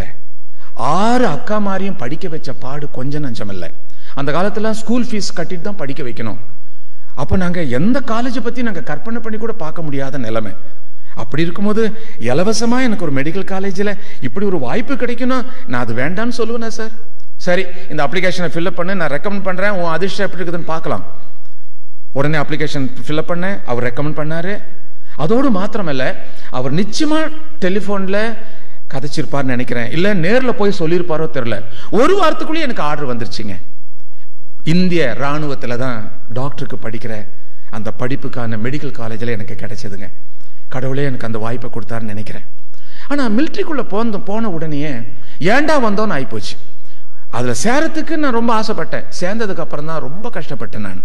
Speaker 1: ஆறு அக்கா மாரியும் படிக்க வச்ச பாடு கொஞ்சம் நஞ்சம் இல்லை அந்த காலத்துல ஸ்கூல் ஃபீஸ் கட்டிட்டு தான் படிக்க வைக்கணும் அப்போ நாங்க எந்த காலேஜை பத்தி நாங்க கற்பனை பண்ணி கூட பார்க்க முடியாத நிலைமை அப்படி இருக்கும்போது இலவசமா எனக்கு ஒரு மெடிக்கல் காலேஜில் இப்படி ஒரு வாய்ப்பு கிடைக்கணும் நான் அது வேண்டாம்னு சொல்லுவேனா சார் சரி இந்த அப்ளிகேஷனை ஃபில்அப் பண்ணு நான் ரெக்கமெண்ட் பண்றேன் உன் அதிர்ஷ்டம் எப்படி இருக்குதுன்னு பார்க்கலாம் உடனே அப்ளிகேஷன் ஃபில்அப் பண்ணேன் அவர் ரெக்கமெண்ட் பண்ணாரு அதோடு மாத்திரமல்ல அவர் நிச்சயமா டெலிஃபோன்ல கதைச்சிருப்பார்னு நினைக்கிறேன் இல்ல நேர்ல போய் சொல்லியிருப்பாரோ தெரியல ஒரு வாரத்துக்குள்ளேயே எனக்கு ஆர்டர் வந்துருச்சுங்க இந்திய ராணுவத்துல தான் டாக்டருக்கு படிக்கிற அந்த படிப்புக்கான மெடிக்கல் காலேஜில் எனக்கு கிடைச்சதுங்க கடவுளே எனக்கு அந்த வாய்ப்பை கொடுத்தாருன்னு நினைக்கிறேன் ஆனா மிலிட்ரிக்குள்ள போன போன உடனேயே ஏன்டா வந்தோன்னு ஆயிப்போச்சு அதுல சேரத்துக்கு நான் ரொம்ப ஆசைப்பட்டேன் சேர்ந்ததுக்கு அப்புறம் தான் ரொம்ப கஷ்டப்பட்டேன் நான்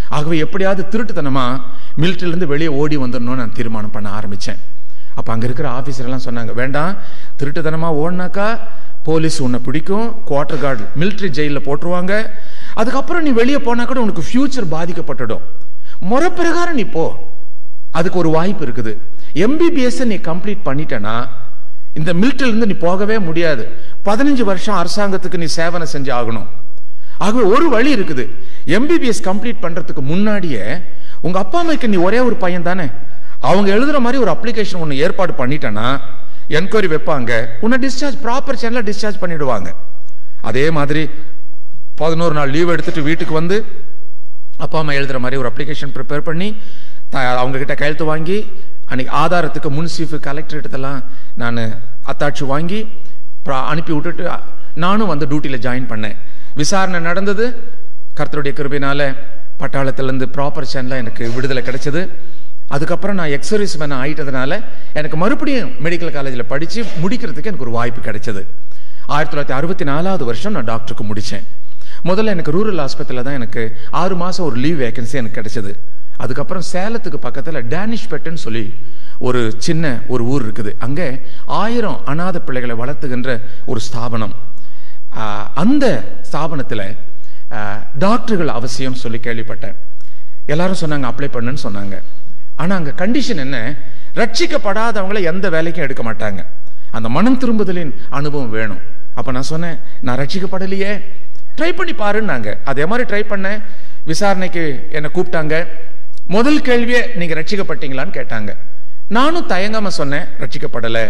Speaker 1: ஆகவே எப்படியாவது திருட்டுத்தனமா military ல இருந்து வெளியே ஓடி வந்துடணும்னு நான் தீர்மானம் பண்ண ஆரம்பிச்சேன் அப்ப அங்க இருக்கிற ஆபீசர் எல்லாம் சொன்னாங்க வேண்டாம் திருட்டுத்தனமா ஓடினாக்கா போலீஸ் உன்னை பிடிக்கும் குவார்டர் கார்டு military ஜெயிலில் போட்டுருவாங்க அதுக்கப்புறம் நீ வெளியே போனா கூட உனக்கு ஃபியூச்சர் பாதிக்கப்பட்டுடும் முறை பிரகாரம் நீ போ அதுக்கு ஒரு வாய்ப்பு இருக்குது எம்பிபிஎஸ் நீ கம்ப்ளீட் பண்ணிட்டனா இந்த military ல இருந்து நீ போகவே முடியாது பதினஞ்சு வருஷம் அரசாங்கத்துக்கு நீ சேவனை செஞ்சு ஆகணும் ஆகவே ஒரு வழி இருக்குது எம்பிபிஎஸ் கம்ப்ளீட் பண்றதுக்கு முன்னாடியே உங்க அப்பா அம்மாக்கு நீ ஒரே ஒரு பையன் தானே அவங்க எழுதுற மாதிரி ஒரு அப்ளிகேஷன் ஒன்று ஏற்பாடு பண்ணிட்டேன்னா என்கொயரி வைப்பாங்க உன்னை டிஸ்சார்ஜ் ப்ராப்பர் சேனல டிஸ்சார்ஜ் பண்ணிடுவாங்க அதே மாதிரி பதினோரு நாள் லீவ் எடுத்துட்டு வீட்டுக்கு வந்து அப்பா அம்மா எழுதுற மாதிரி ஒரு அப்ளிகேஷன் ப்ரிப்பேர் பண்ணி த- அவங்க கிட்ட கையெழுத்து வாங்கி அன்னைக்கு ஆதாரத்துக்கு முன்சீஃப் கலெக்டரேட்டத்தெல்லாம் நான் அத்தாட்சி வாங்கி அப்புறம் அனுப்பி விட்டுட்டு அ- நானும் வந்து டியூட்டியில் ஜாயின் பண்ணேன் விசாரணை நடந்தது கர்த்தருடைய கிருபையினால பட்டாளத்திலேருந்து ப்ராப்பர் சேனலில் எனக்கு விடுதலை கிடைச்சது அதுக்கப்புறம் நான் எக்ஸர்வீஸ் மேன் ஆயிட்டதுனால எனக்கு மறுபடியும் மெடிக்கல் காலேஜில் படித்து முடிக்கிறதுக்கு எனக்கு ஒரு வாய்ப்பு கிடைச்சது ஆயிரத்தி தொள்ளாயிரத்தி அறுபத்தி நாலாவது வருஷம் நான் டாக்டருக்கு முடித்தேன் முதல்ல எனக்கு ரூரல் ஹாஸ்பிட்டலில் தான் எனக்கு ஆறு மாதம் ஒரு லீவ் வேகன்சி எனக்கு கிடைச்சது அதுக்கப்புறம் சேலத்துக்கு பக்கத்தில் டேனிஷ் பெட்டுன்னு சொல்லி ஒரு சின்ன ஒரு ஊர் இருக்குது அங்கே ஆயிரம் அனாதை பிள்ளைகளை வளர்த்துகின்ற ஒரு ஸ்தாபனம் ஆஹ், அந்த ஸ்தாபனத்தில் டாக்டர்கள் அவசியம் சொல்லி கேள்விப்பட்டேன் எல்லாரும் சொன்னாங்க அப்ளை பண்ணுன்னு சொன்னாங்க ஆனா அங்க கண்டிஷன் என்ன ரட்சிக்கப்படாதவங்கள எந்த வேலைக்கும் எடுக்க மாட்டாங்க அந்த மனம் திரும்புதலின் அனுபவம் வேணும் அப்ப நான் சொன்னேன் நான் ரட்சிக்கப்படலையே ட்ரை பண்ணி பாருன்னாங்க அதே மாதிரி ட்ரை பண்ணேன் விசாரணைக்கு என்னை கூப்பிட்டாங்க முதல் கேள்வியே நீங்க ரட்சிக்கப்பட்டீங்களான்னு கேட்டாங்க நானும் தயங்காம சொன்னேன் ரட்சிக்கப்படலை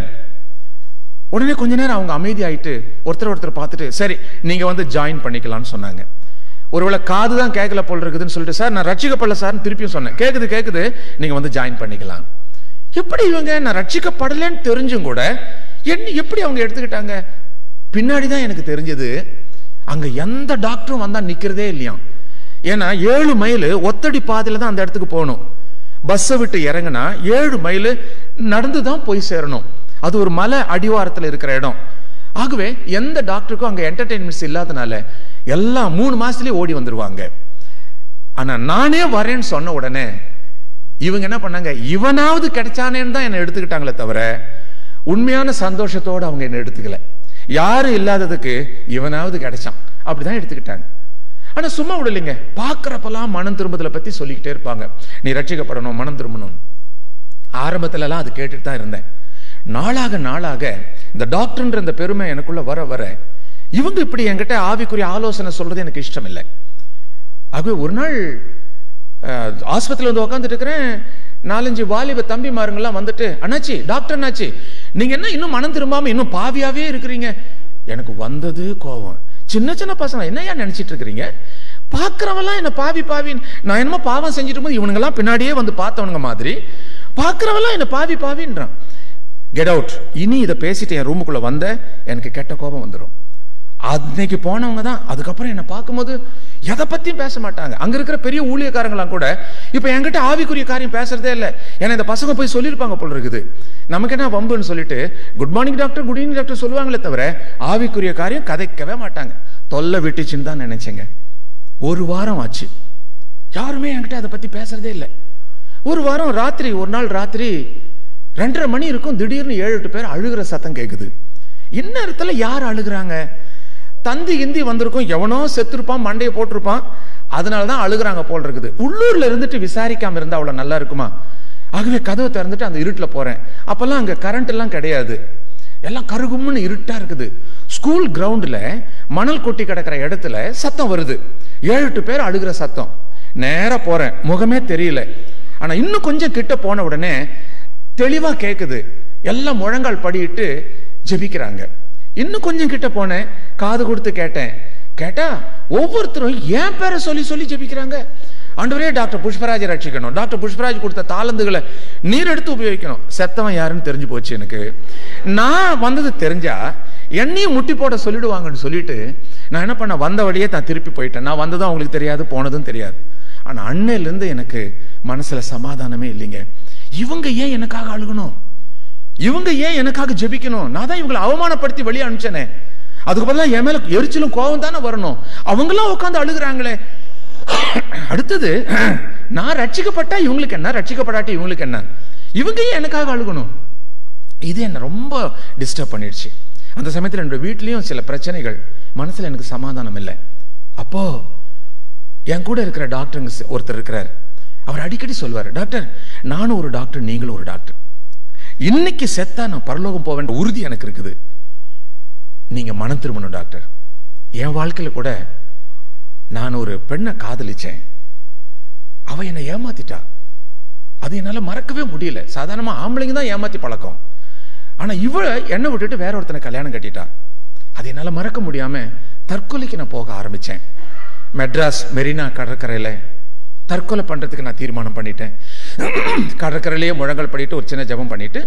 Speaker 1: உடனே கொஞ்ச நேரம் அவங்க அமைதி ஆயிட்டு ஒருத்தர் ஒருத்தர் பார்த்துட்டு சரி நீங்க வந்து ஜாயின் பண்ணிக்கலாம்னு சொன்னாங்க ஒருவேளை காது தான் கேட்கல போல் இருக்குதுன்னு சொல்லிட்டு சார் நான் ரட்சிக்கப்படல சார்னு திருப்பியும் சொன்னேன் கேக்குது கேக்குது நீங்க வந்து ஜாயின் பண்ணிக்கலாம் எப்படி இவங்க நான் ரட்சிக்கப்படலைன்னு தெரிஞ்சும் கூட என்ன எப்படி அவங்க எடுத்துக்கிட்டாங்க பின்னாடி தான் எனக்கு தெரிஞ்சது அங்க எந்த டாக்டரும் வந்தா நிக்கிறதே இல்லையாம் ஏன்னா ஏழு மைல் ஒத்தடி பாதையில தான் அந்த இடத்துக்கு போகணும் பஸ்ஸை விட்டு இறங்குனா ஏழு மைல் நடந்து தான் போய் சேரணும் அது ஒரு மலை அடிவாரத்தில் இருக்கிற இடம் ஆகவே எந்த டாக்டருக்கும் அங்க என்டர்டெயின்மெண்ட்ஸ் இல்லாதனால எல்லாம் மூணு மாசத்துலயே ஓடி வந்துருவாங்க ஆனா நானே வரேன்னு சொன்ன உடனே இவங்க என்ன பண்ணாங்க இவனாவது கிடைச்சானேன்னு தான் என்னை எடுத்துக்கிட்டாங்களே தவிர உண்மையான சந்தோஷத்தோட அவங்க என்ன எடுத்துக்கல யாரும் இல்லாததுக்கு இவனாவது கிடைச்சான் அப்படிதான் எடுத்துக்கிட்டாங்க ஆனா சும்மா விடலைங்க பார்க்கறப்பெல்லாம் மனம் திரும்புதலை பத்தி சொல்லிக்கிட்டே இருப்பாங்க நீ ரட்சிக்கப்படணும் மனம் திரும்பணும் ஆரம்பத்துல எல்லாம் அது கேட்டுட்டு தான் இருந்தேன் நாளாக நாளாக இந்த டாக்டர்ன்ற இந்த பெருமை எனக்குள்ள வர வர இவங்க இப்படி என்கிட்ட ஆவிக்குரிய ஆலோசனை சொல்றது எனக்கு இஷ்டம் இல்லை ஆகவே ஒரு நாள் ஆஸ்பத்திரியில் வந்து உட்காந்துட்டு இருக்கிறேன் நாலஞ்சு வாலிப தம்பிமாருங்கெல்லாம் வந்துட்டு அண்ணாச்சி டாக்டர் அண்ணாச்சி நீங்க என்ன இன்னும் மனம் திரும்பாம இன்னும் பாவியாவே இருக்கிறீங்க எனக்கு வந்தது கோவம் சின்ன சின்ன பசங்க என்னையா நினைச்சிட்டு இருக்கிறீங்க பார்க்கறவெல்லாம் என்ன பாவி பாவின்னு நான் என்னமோ பாவம் செஞ்சுட்டு போது இவனுங்கெல்லாம் பின்னாடியே வந்து பார்த்தவனுங்க மாதிரி பார்க்கறவெல்லாம் என்ன பாவி பாவின்றான் கெட் அவுட் இனி இதை பேசிட்டு என் ரூமுக்குள்ள வந்த எனக்கு கெட்ட கோபம் வந்துடும் அன்னைக்கு போனவங்க தான் அதுக்கப்புறம் என்னை பார்க்கும்போது எதை பத்தியும் பேச மாட்டாங்க அங்க இருக்கிற பெரிய ஊழியக்காரங்களாம் கூட இப்ப என்கிட்ட ஆவிக்குரிய காரியம் பேசுறதே இல்லை ஏன்னா இந்த பசங்க போய் சொல்லியிருப்பாங்க போல இருக்குது நமக்கு என்ன வம்புன்னு சொல்லிட்டு good morning doctor good evening doctor சொல்லுவாங்களே தவிர ஆவிக்குரிய காரியம் கதைக்கவே மாட்டாங்க தொல்லை விட்டுச்சுன்னு தான் நினைச்சேங்க ஒரு வாரம் ஆச்சு யாருமே என்கிட்ட அதை பத்தி பேசுறதே இல்லை ஒரு வாரம் ராத்திரி ஒரு நாள் ராத்திரி ரெண்டரை மணி இருக்கும் திடீர்னு ஏழு எட்டு பேர் அழுகிற சத்தம் கேட்குது இந்நேரத்துல யார் அழுகுறாங்க தந்தி கிந்தி வந்திருக்கும் எவனோ செத்துருப்பான் மண்டையை போட்டிருப்பான் அதனால தான் அழுகுறாங்க போல் இருக்குது உள்ளூர்ல இருந்துட்டு விசாரிக்காம இருந்தா அவ்வளவு நல்லா இருக்குமா ஆகவே கதவை திறந்துட்டு அந்த இருட்டில் போறேன் அப்பெல்லாம் அங்க கரண்ட் எல்லாம் கிடையாது எல்லாம் கருகும்னு இருட்டா இருக்குது ஸ்கூல் கிரவுண்டில் மணல் கொட்டி கிடக்கிற இடத்துல சத்தம் வருது ஏழு எட்டு பேர் அழுகிற சத்தம் நேரா போறேன் முகமே தெரியல ஆனா இன்னும் கொஞ்சம் கிட்ட போன உடனே தெளிவா கேக்குது எல்லாம் முழங்கால் படியிட்டு ஜெபிக்கிறாங்க இன்னும் கொஞ்சம் கிட்ட போனேன் காது கொடுத்து கேட்டேன் கேட்டா ஒவ்வொருத்தரும் என் பேரை சொல்லி சொல்லி ஜெபிக்கிறாங்க ஆண்டவரே டாக்டர் புஷ்பராஜ் ரட்சிக்கணும் டாக்டர் புஷ்பராஜ் கொடுத்த தாளந்துகளை நீர் எடுத்து உபயோகிக்கணும் செத்தவன் யாருன்னு தெரிஞ்சு போச்சு எனக்கு நான் வந்தது தெரிஞ்சா என்னையும் முட்டி போட சொல்லிடுவாங்கன்னு சொல்லிட்டு நான் என்ன பண்ண வந்த வழியே நான் திருப்பி போயிட்டேன் நான் வந்ததும் அவங்களுக்கு தெரியாது போனதும் தெரியாது ஆனா அன்னையிலேருந்து எனக்கு மனசுல சமாதானமே இல்லைங்க இவங்க ஏன் எனக்காக அழுகணும் இவங்க ஏன் எனக்காக ஜெபிக்கணும் நான் தான் இவங்களை அவமானப்படுத்தி வெளியே அனுப்பிச்சேனே அதுக்கு பதிலாக என் மேல எரிச்சலும் கோவம் தானே வரணும் அவங்களாம் உட்காந்து அழுகுறாங்களே அடுத்தது நான் ரட்சிக்கப்பட்டா இவங்களுக்கு என்ன ரட்சிக்கப்படாட்டி இவங்களுக்கு என்ன இவங்க ஏன் எனக்காக அழுகணும் இது என்ன ரொம்ப டிஸ்டர்ப் பண்ணிடுச்சு அந்த சமயத்தில் என்னோட வீட்லேயும் சில பிரச்சனைகள் மனசில் எனக்கு சமாதானம் இல்லை அப்போ என் கூட இருக்கிற டாக்டருங்க சி- ஒருத்தர் இருக்கிறார் அவர் அடிக்கடி சொல்வார் டாக்டர் நானும் ஒரு டாக்டர் நீங்களும் ஒரு டாக்டர் இன்னைக்கு செத்தா நான் பரலோகம் போவேன் உறுதி எனக்கு இருக்குது நீங்க மனம் திரும்பணும் டாக்டர் என் வாழ்க்கையில கூட நான் ஒரு பெண்ணை காதலிச்சேன் அவ என்னை ஏமாத்திட்டா அது என்னால மறக்கவே முடியல சாதாரணமா ஆம்பளைங்க தான் ஏமாத்தி பழக்கம் ஆனா இவ என்னை விட்டுட்டு வேற ஒருத்தனை கல்யாணம் கட்டிட்டா அது என்னால மறக்க முடியாம தற்கொலைக்கு நான் போக ஆரம்பிச்சேன் மெட்ராஸ் மெரினா கடற்கரையில தற்கொலை பண்றதுக்கு நான் தீர்மானம் பண்ணிட்டேன் கடற்கரையிலேயே முழங்கல் பண்ணிட்டு ஒரு சின்ன ஜெபம் பண்ணிட்டு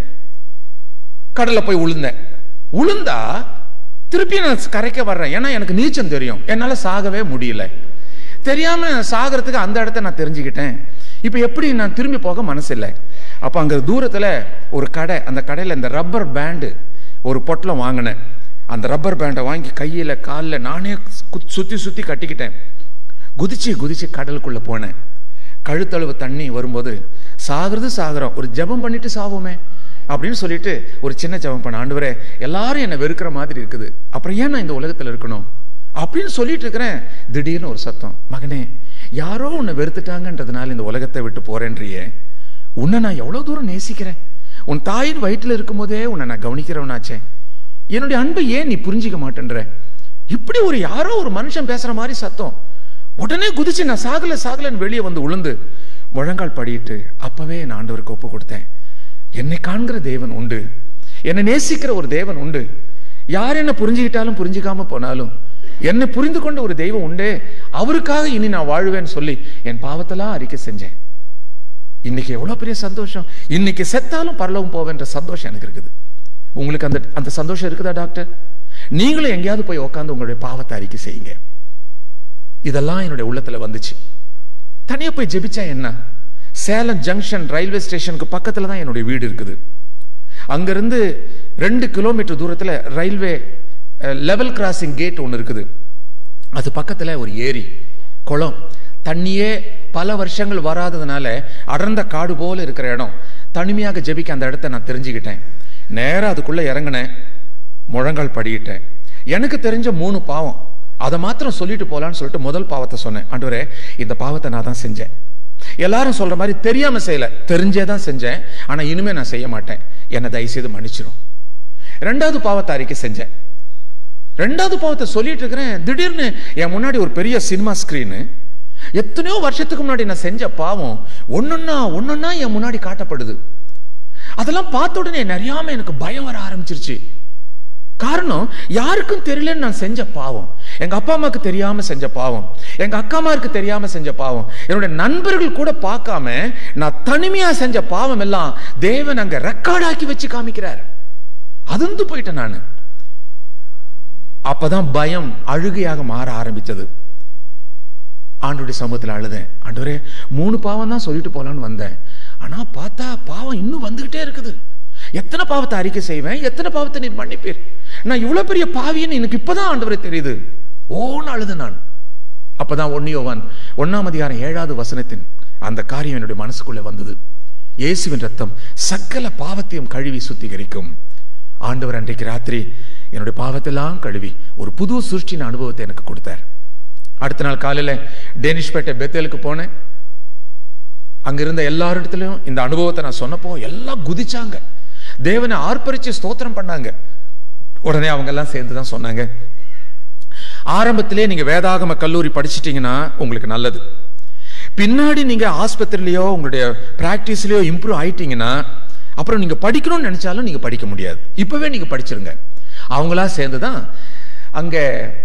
Speaker 1: கடல்ல போய் உளுந்தேன் உளுந்தா திருப்பி நான் கரைக்க வர்றேன் ஏன்னா எனக்கு நீச்சம் தெரியும் என்னால சாகவே முடியல தெரியாம சாகிறதுக்கு அந்த இடத்த நான் தெரிஞ்சுக்கிட்டேன் இப்போ எப்படி நான் திரும்பி போக மனசு இல்லை அப்போ அங்க தூரத்துல ஒரு கடை அந்த கடையில இந்த ரப்பர் பேண்டு ஒரு பொட்டலம் வாங்கினேன் அந்த ரப்பர் பேண்டை வாங்கி கையில காலில் நானே கு- சுத்தி சுத்தி கட்டிக்கிட்டேன் குதிச்சு குதிச்சு கடலுக்குள்ள போனேன் கழுத்தளவு தண்ணி வரும்போது சாகிறது சாகிறோம் ஒரு ஜெபம் பண்ணிட்டு சாவோமே அப்படின்னு சொல்லிட்டு ஒரு சின்ன ஜெபம் பண்ண ஆண்டவரே எல்லாரும் என்னை வெறுக்கிற மாதிரி இருக்குது அப்புறம் ஏன் நான் இந்த உலகத்துல இருக்கணும் அப்படின்னு சொல்லிட்டு இருக்கிறேன் திடீர்னு ஒரு சத்தம் மகனே யாரோ உன்னை வெறுத்துட்டாங்கன்றதுனால இந்த உலகத்தை விட்டு போறேன்றியே உன்னை நான் எவ்வளவு தூரம் நேசிக்கிறேன் உன் தாயின் வயிற்றுல இருக்கும்போதே உன்னை நான் கவனிக்கிறவனாச்சே என்னுடைய அன்பை ஏன் நீ புரிஞ்சிக்க மாட்டேன்ற இப்படி ஒரு யாரோ ஒரு மனுஷன் பேசுற மாதிரி சத்தம் உடனே குதிச்சு நான் சாகல சாகலன்னு வெளியே வந்து உளுந்து முழங்கால் படியிட்டு அப்பவே நான் ஆண்டவருக்கு ஒப்பு கொடுத்தேன் என்னை காண்கிற தேவன் உண்டு என்னை நேசிக்கிற ஒரு தேவன் உண்டு யார் என்ன புரிஞ்சுக்கிட்டாலும் புரிஞ்சுக்காம போனாலும் என்னை புரிந்து கொண்ட ஒரு தெய்வம் உண்டே அவருக்காக இனி நான் வாழ்வேன்னு சொல்லி என் பாவத்தெல்லாம் அறிக்கை செஞ்சேன் இன்னைக்கு எவ்வளவு பெரிய சந்தோஷம் இன்னைக்கு செத்தாலும் பரலோகம் போவேன்ற சந்தோஷம் எனக்கு இருக்குது உங்களுக்கு அந்த அந்த சந்தோஷம் இருக்குதா டாக்டர் நீங்களும் எங்கேயாவது போய் உட்காந்து உங்களுடைய பாவத்தை அறிக்கை செய்யுங்க இதெல்லாம் என்னுடைய உள்ளத்துல வந்துச்சு தனியா போய் ஜெபிச்சா என்ன சேலம் ஜங்ஷன் ரயில்வே ஸ்டேஷனுக்கு பக்கத்துல தான் என்னுடைய வீடு இருக்குது அங்கிருந்து ரெண்டு கிலோமீட்டர் தூரத்துல ரயில்வே லெவல் கிராசிங் கேட் ஒன்று இருக்குது அது பக்கத்துல ஒரு ஏரி குளம் தண்ணியே பல வருஷங்கள் வராததுனால அடர்ந்த காடு போல இருக்கிற இடம் தனிமையாக ஜெபிக்க அந்த இடத்த நான் தெரிஞ்சுக்கிட்டேன் நேரா அதுக்குள்ள இறங்கினேன் முழங்கால் படியிட்டேன் எனக்கு தெரிஞ்ச மூணு பாவம் அதை மாத்திரம் சொல்லிட்டு போலான்னு சொல்லிட்டு முதல் பாவத்தை சொன்னேன் ஆண்டவரே இந்த பாவத்தை நான் தான் செஞ்சேன் எல்லாரும் சொல்ற மாதிரி தெரியாம செய்யல தெரிஞ்சே தான் செஞ்சேன் ஆனா இனிமே நான் செய்ய மாட்டேன் என்னை தயவுசெய்து மன்னிச்சிடும் ரெண்டாவது பாவத்தை அறிக்கை செஞ்சேன் ரெண்டாவது பாவத்தை சொல்லிட்டு இருக்கிறேன் திடீர்னு என் முன்னாடி ஒரு பெரிய சினிமா ஸ்கிரீனு எத்தனையோ வருஷத்துக்கு முன்னாடி நான் செஞ்ச பாவம் ஒன்னொன்னா ஒன்னொன்னா என் முன்னாடி காட்டப்படுது அதெல்லாம் பார்த்த உடனே நிறையாம எனக்கு பயம் வர ஆரம்பிச்சிருச்சு காரணம் யாருக்கும் தெரியலன்னு நான் செஞ்ச பாவம் எங்க அப்பா அம்மாக்கு தெரியாம செஞ்ச பாவம் எங்க அக்கா அம்மாருக்கு தெரியாம செஞ்ச பாவம் என்னுடைய நண்பர்கள் கூட பார்க்காம நான் தனிமையா செஞ்ச பாவம் எல்லாம் தேவன் அங்க ரெக்கார்டாக்கி வச்சு காமிக்கிறார் அதிர்ந்து போயிட்டேன் நான் அப்பதான் பயம் அழுகையாக மாற ஆரம்பிச்சது ஆண்டுடைய சமூகத்தில் அழுதேன் ஆண்டவரே மூணு பாவம் தான் சொல்லிட்டு போலான்னு வந்தேன் ஆனா பார்த்தா பாவம் இன்னும் வந்துகிட்டே இருக்குது எத்தனை பாவத்தை அறிக்கை செய்வேன் எத்தனை பாவத்தை நீர் மன்னிப்பீர் நான் இவ்வளவு பெரிய பாவின்னு எனக்கு இப்பதான் ஆண்டவரே தெரியுது ஓன்னு அழுது நான் அப்பதான் ஒன்னியோவான் ஒன்னாம் அதிகாரம் ஏழாவது வசனத்தின் அந்த காரியம் என்னுடைய மனசுக்குள்ளே வந்தது இயேசுவின் ரத்தம் சகல பாவத்தையும் கழுவி சுத்திகரிக்கும் ஆண்டவர் அன்றைக்கு ராத்திரி என்னுடைய பாவத்தெல்லாம் கழுவி ஒரு புது சிருஷ்டின் அனுபவத்தை எனக்கு கொடுத்தார் அடுத்த நாள் காலையில டேனிஷ்பேட்டை பெத்தேலுக்கு போனேன் அங்க இருந்த எல்லாரிடத்துலயும் இந்த அனுபவத்தை நான் சொன்னப்போ எல்லாம் குதிச்சாங்க தேவனை ஆர்ப்பரிச்சு ஸ்தோத்திரம் பண்ணாங்க உடனே அவங்க எல்லாம் சேர்ந்து தான் சொன்னாங்க ஆரம்பத்திலே நீங்க வேதாகம கல்லூரி படிச்சிட்டீங்கன்னா உங்களுக்கு நல்லது பின்னாடி நீங்க ஆஸ்பத்திரியிலயோ உங்களுடைய பிராக்டிஸ்லயோ இம்ப்ரூவ் ஆயிட்டீங்கன்னா அப்புறம் நீங்க படிக்கணும்னு நினைச்சாலும் நீங்க படிக்க முடியாது இப்பவே நீங்க படிச்சிருங்க அவங்களா சேர்ந்து தான் அங்க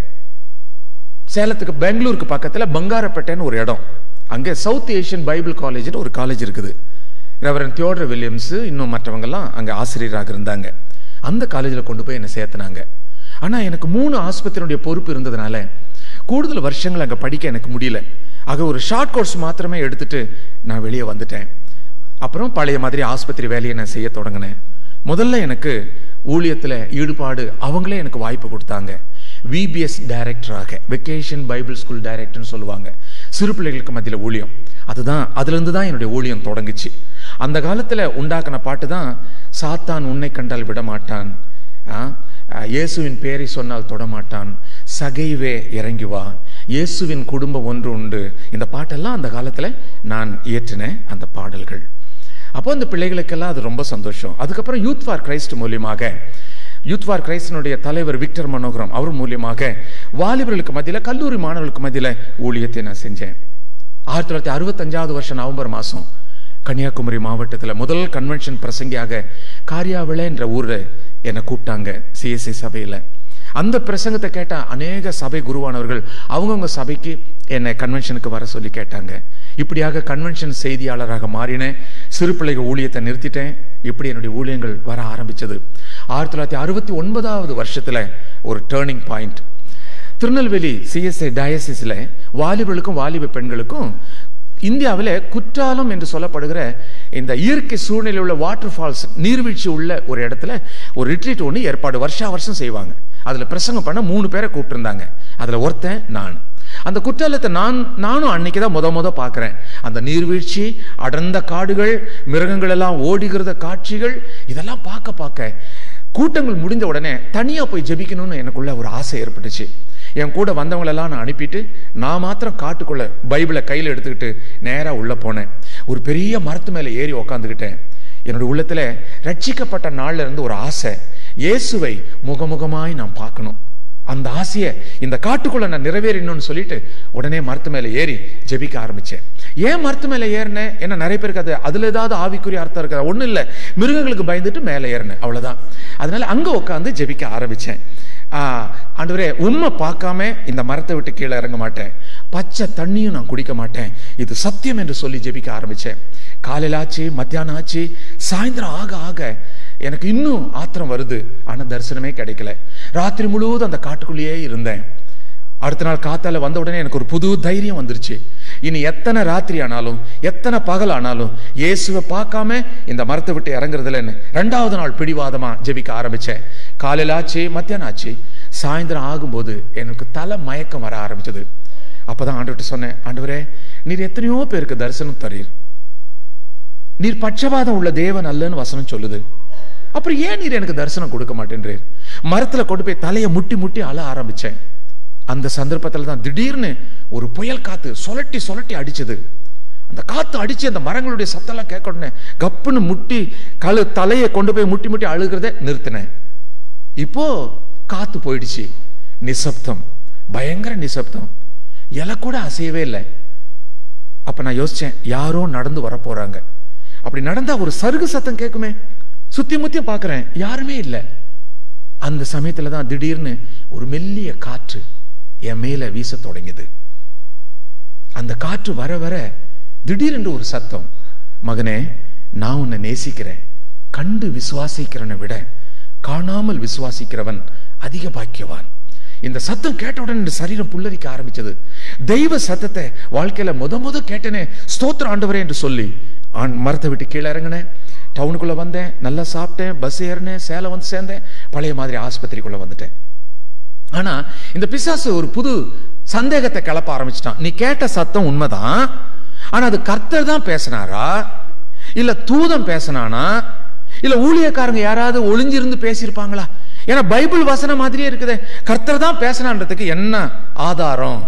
Speaker 1: சேலத்துக்கு பெங்களூருக்கு பக்கத்துல பங்காரப்பேட்டைன்னு ஒரு இடம் அங்கே சவுத் ஏஷியன் பைபிள் காலேஜ்னு ஒரு காலேஜ் இருக்குது ரெவரன் தியோடர் வில்லியம்ஸ் இன்னும் மற்றவங்கெல்லாம் அங்கே ஆசிரியராக இருந்தாங்க அந்த காலேஜில் கொண்டு போய் என்னை சேர்த்துனாங்க ஆனால் எனக்கு மூணு ஆஸ்பத்திரியுடைய பொறுப்பு இருந்ததுனால கூடுதல் வருஷங்கள் அங்கே படிக்க எனக்கு முடியல ஆக ஒரு ஷார்ட் கோர்ஸ் மாத்திரமே எடுத்துட்டு நான் வெளியே வந்துட்டேன் அப்புறம் பழைய மாதிரி ஆஸ்பத்திரி வேலையை நான் செய்ய தொடங்கினேன் முதல்ல எனக்கு ஊழியத்தில் ஈடுபாடு அவங்களே எனக்கு வாய்ப்பு கொடுத்தாங்க விபிஎஸ் டைரக்டராக வெக்கேஷன் பைபிள் ஸ்கூல் டைரக்டர்னு சொல்லுவாங்க சிறு பிள்ளைகளுக்கு மத்தியில் ஊழியம் அதுதான் அதுலேருந்து தான் என்னுடைய ஊழியம் தொடங்குச்சு அந்த காலத்தில் உண்டாக்கின பாட்டு தான் சாத்தான் உன்னை கண்டால் விட மாட்டான் ஆ, ஆ, இயேசுவின் பேரை சொன்னால் தொடமாட்டான் சகைவே இறங்கி வா இயேசுவின் குடும்பம் ஒன்று உண்டு இந்த பாட்டெல்லாம் அந்த காலத்தில் நான் இயற்றினேன் அந்த பாடல்கள் அப்போ அந்த பிள்ளைகளுக்கெல்லாம் அது ரொம்ப சந்தோஷம் அதுக்கப்புறம் யூத் ஃபார் கிரைஸ்ட் மூலியமாக யூத் ஃபார் கிரைஸ்டனுடைய தலைவர் விக்டர் மனோகரம் அவர் மூலியமாக வாலிபர்களுக்கு மத்தியில் கல்லூரி மாணவர்களுக்கு மத்தியில் ஊழியத்தை நான் செஞ்சேன் ஆயிரத்தி தொள்ளாயிரத்தி அறுபத்தஞ்சாவது வருஷம் நவம்பர் மாதம் கன்னியாகுமரி மாவட்டத்தில் முதல் கன்வென்ஷன் பிரசங்கியாக காரியாவிளை என்ற ஊரில் என்னை கூப்பிட்டாங்க சிஎஸ்சி சபையில் அந்த பிரசங்கத்தை கேட்ட அநேக சபை குருவானவர்கள் அவங்கவுங்க சபைக்கு என்னை கன்வென்ஷனுக்கு வர சொல்லி கேட்டாங்க இப்படியாக கன்வென்ஷன் செய்தியாளராக மாறினேன் சிறு பிள்ளைகள் ஊழியத்தை நிறுத்திட்டேன் இப்படி என்னுடைய ஊழியங்கள் வர ஆரம்பிச்சது ஆயிரத்தி தொள்ளாயிரத்தி அறுபத்தி ஒன்பதாவது வருஷத்துல ஒரு டேர்னிங் பாயிண்ட் திருநெல்வேலி சிஎஸ்ஐ டயசிஸில் வாலிபர்களுக்கும் வாலிப பெண்களுக்கும் இந்தியாவில் குற்றாலம் என்று சொல்லப்படுகிற இந்த இயற்கை சூழ்நிலை உள்ள வாட்டர் ஃபால்ஸ் நீர்வீழ்ச்சி உள்ள ஒரு இடத்துல ஒரு ரிட்ரீட் ஒன்று ஏற்பாடு வருஷா வருஷம் செய்வாங்க அதில் பிரசங்கம் பண்ண மூணு பேரை கூப்பிட்டுருந்தாங்க அதில் ஒருத்தன் நான் அந்த குற்றாலத்தை நான் நானும் அன்னைக்கு தான் முத முத பார்க்குறேன் அந்த நீர்வீழ்ச்சி அடர்ந்த காடுகள் மிருகங்கள் எல்லாம் ஓடுகிறத காட்சிகள் இதெல்லாம் பார்க்க பார்க்க கூட்டங்கள் முடிந்த உடனே தனியா போய் ஜெபிக்கணும்னு எனக்குள்ள ஒரு ஆசை ஏற்பட்டுச்சு என் கூட வந்தவங்களெல்லாம் நான் அனுப்பிட்டு நான் மாத்திரம் காட்டுக்குள்ள பைபிளை கையில் எடுத்துக்கிட்டு நேரா உள்ள போனேன் ஒரு பெரிய மரத்து மேலே ஏறி உக்காந்துக்கிட்டேன் என்னுடைய உள்ளத்துல ரட்சிக்கப்பட்ட நாள்ல இருந்து ஒரு ஆசை இயேசுவை முகமுகமாய் நான் பார்க்கணும் அந்த ஆசையை இந்த காட்டுக்குள்ள நான் நிறைவேறணும்னு சொல்லிட்டு உடனே மரத்து மேலே ஏறி ஜெபிக்க ஆரம்பிச்சேன் ஏன் மரத்து மேலே ஏறினேன் ஏன்னா நிறைய பேருக்கு அது அதுல ஏதாவது ஆவிக்குரிய அர்த்தம் இருக்குது ஒன்றும் இல்லை மிருகங்களுக்கு பயந்துட்டு மேலே ஏறினேன் அவ்வளவுதான் அதனால அங்க உட்காந்து ஜெபிக்க ஆரம்பிச்சேன் ஆஹ் ஆண்டவரே உண்மை பார்க்காம இந்த மரத்தை விட்டு கீழே இறங்க மாட்டேன் பச்சை தண்ணியும் நான் குடிக்க மாட்டேன் இது சத்தியம் என்று சொல்லி ஜெபிக்க ஆரம்பிச்சேன் காலையில் ஆச்சு மத்தியானம் ஆச்சு சாயந்தரம் ஆக ஆக எனக்கு இன்னும் ஆத்திரம் வருது ஆனா தரிசனமே கிடைக்கல ராத்திரி முழுவதும் அந்த காட்டுக்குள்ளேயே இருந்தேன் அடுத்த நாள் காத்தால வந்த உடனே எனக்கு ஒரு புது தைரியம் வந்துருச்சு இனி எத்தனை ராத்திரி ஆனாலும் எத்தனை பகல் ஆனாலும் இயேசுவை பார்க்காம இந்த மரத்தை விட்டு இறங்குறதுலன்னு ரெண்டாவது நாள் பிடிவாதமா ஜெபிக்க ஆரம்பிச்சேன் காலையில ஆச்சு மத்தியானம் ஆச்சு சாயந்தரம் ஆகும்போது எனக்கு தலை மயக்கம் வர ஆரம்பிச்சது அப்பதான் ஆண்டவர்கிட்ட சொன்னேன் ஆண்டவரே நீர் எத்தனையோ பேருக்கு தரிசனம் தரீர் நீர் பட்சபாதம் உள்ள தேவன் அல்லன்னு வசனம் சொல்லுது அப்புறம் ஏன் நீர் எனக்கு தரிசனம் கொடுக்க மாட்டேன்றீர் மரத்துல கொண்டு போய் தலையை முட்டி முட்டி அழ ஆரம்பிச்சேன் அந்த சந்தர்ப்பத்துல தான் திடீர்னு ஒரு புயல் காத்து சொலட்டி சொலட்டி அடிச்சது அந்த காத்து அடிச்சு அந்த மரங்களுடைய சத்தெல்லாம் கேட்க உடனே கப்புன்னு முட்டி கழு தலையை கொண்டு போய் முட்டி முட்டி அழுகிறத நிறுத்தினேன் இப்போ காத்து போயிடுச்சு நிசப்தம் பயங்கர நிசப்தம் இலை கூட அசையவே இல்லை அப்ப நான் யோசிச்சேன் யாரோ நடந்து வர போறாங்க அப்படி நடந்தா ஒரு சருகு சத்தம் கேட்குமே சுத்தி முத்தியும் பார்க்கறேன் யாருமே இல்லை அந்த சமயத்துல தான் திடீர்னு ஒரு மெல்லிய காற்று என் மேல வீச தொடங்கியது அந்த காற்று வர வர திடீரென்று ஒரு சத்தம் மகனே நான் உன்னை நேசிக்கிறேன் கண்டு விசுவாசிக்கிறவனை விட காணாமல் விசுவாசிக்கிறவன் அதிக பாக்கியவான் இந்த சத்தம் கேட்ட உடனே இந்த சரீரம் புல்லரிக்க ஆரம்பிச்சது தெய்வ சத்தத்தை வாழ்க்கையில முத முத கேட்டனே ஸ்தோத்திர ஆண்டவரே என்று சொல்லி ஆண் மரத்தை விட்டு கீழே இறங்கினேன் டவுனுக்குள்ள வந்தேன் நல்லா சாப்பிட்டேன் பஸ் ஏறினேன் சேலம் வந்து சேர்ந்தேன் பழைய மாதிரி ஆஸ்பத்திரிக்குள்ள வந்துட்டேன் ஆனா இந்த பிசாசு ஒரு புது சந்தேகத்தை கிளப்ப ஆரம்பிச்சிட்டான் நீ கேட்ட சத்தம் உண்மைதான் ஆனா அது கர்த்தர் தான் பேசினாரா இல்ல தூதன் பேசினானா இல்ல ஊழியக்காரங்க யாராவது ஒளிஞ்சிருந்து பேசியிருப்பாங்களா ஏன்னா பைபிள் வசனம் மாதிரியே இருக்குதே கர்த்தர் தான் பேசினான்றதுக்கு என்ன ஆதாரம்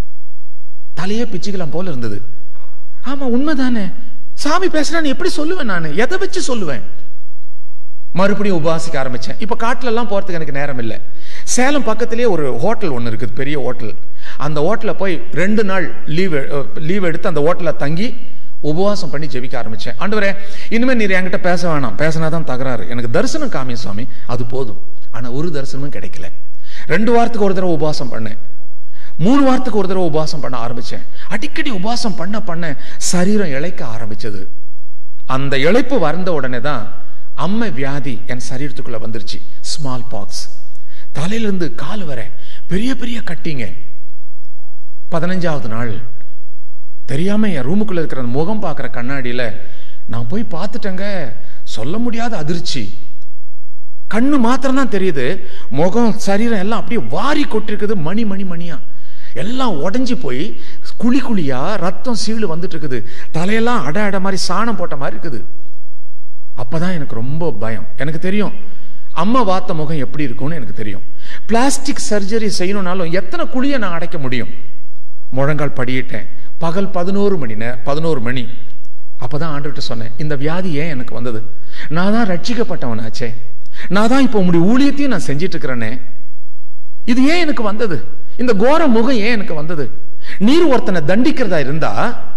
Speaker 1: தலையே பிச்சுக்கலாம் போல இருந்தது ஆமா உண்மைதானே சாமி பேசுறான்னு எப்படி சொல்லுவேன் நான் எதை வச்சு சொல்லுவேன் மறுபடியும் உபவாசிக்க ஆரம்பிச்சேன் இப்ப காட்டுல எல்லாம் போறதுக்கு எனக்கு நேரம் இல்லை சேலம் பக்கத்திலேயே ஒரு ஹோட்டல் ஒன்று இருக்குது பெரிய ஹோட்டல் அந்த ஹோட்டலில் போய் ரெண்டு நாள் லீவ் லீவ் எடுத்து அந்த ஹோட்டலில் தங்கி உபவாசம் பண்ணி ஜெபிக்க ஆரம்பிச்சேன் ஆண்டவரே இனிமே நீர் என்கிட்ட பேச வேணாம் பேசினாதான் தகராறு எனக்கு தரிசனம் காமி சுவாமி அது போதும் ஆனா ஒரு தரிசனமும் கிடைக்கல ரெண்டு வாரத்துக்கு ஒரு தடவை உபவாசம் பண்ணேன் மூணு வாரத்துக்கு ஒரு தடவை உபவாசம் பண்ண ஆரம்பிச்சேன் அடிக்கடி உபவாசம் பண்ண பண்ண சரீரம் இழைக்க ஆரம்பிச்சது அந்த இழைப்பு வந்த உடனே தான் அம்மை வியாதி என் சரீரத்துக்குள்ள வந்துருச்சு ஸ்மால் பாக்ஸ் தலையிலிருந்து கால் வர பெரிய பெரிய கட்டிங்க பதினஞ்சாவது நாள் தெரியாம என் ரூமுக்குள்ள இருக்கிற அந்த முகம் பார்க்குற கண்ணாடியில நான் போய் பார்த்துட்டேங்க சொல்ல முடியாத அதிர்ச்சி கண்ணு மாத்திரம் தான் தெரியுது முகம் சரீரம் எல்லாம் அப்படியே வாரி கொட்டிருக்குது மணி மணி மணியா எல்லாம் உடைஞ்சு போய் குழி குழியா ரத்தம் சீழு வந்துட்டு இருக்குது தலையெல்லாம் அட அட மாதிரி சாணம் போட்ட மாதிரி இருக்குது அப்பதான் எனக்கு ரொம்ப பயம் எனக்கு தெரியும் அம்மா வாத்த முகம் எப்படி இருக்கும்னு எனக்கு தெரியும் பிளாஸ்டிக் சர்ஜரி செய்யணும்னாலும் எத்தனை குழியை நான் அடைக்க முடியும் முழங்கால் படியிட்டேன் பகல் பதினோரு மணி நே பதினோரு மணி அப்பதான் ஆண்டுகிட்ட சொன்னேன் இந்த வியாதி ஏன் எனக்கு வந்தது நான் தான் ரட்சிக்கப்பட்டவனாச்சே நான் தான் இப்போ உங்களுடைய ஊழியத்தையும் நான் செஞ்சிட்டு இருக்கிறேனே இது ஏன் எனக்கு வந்தது இந்த கோர முகம் ஏன் எனக்கு வந்தது நீர் ஒருத்தனை தண்டிக்கிறதா இருந்தா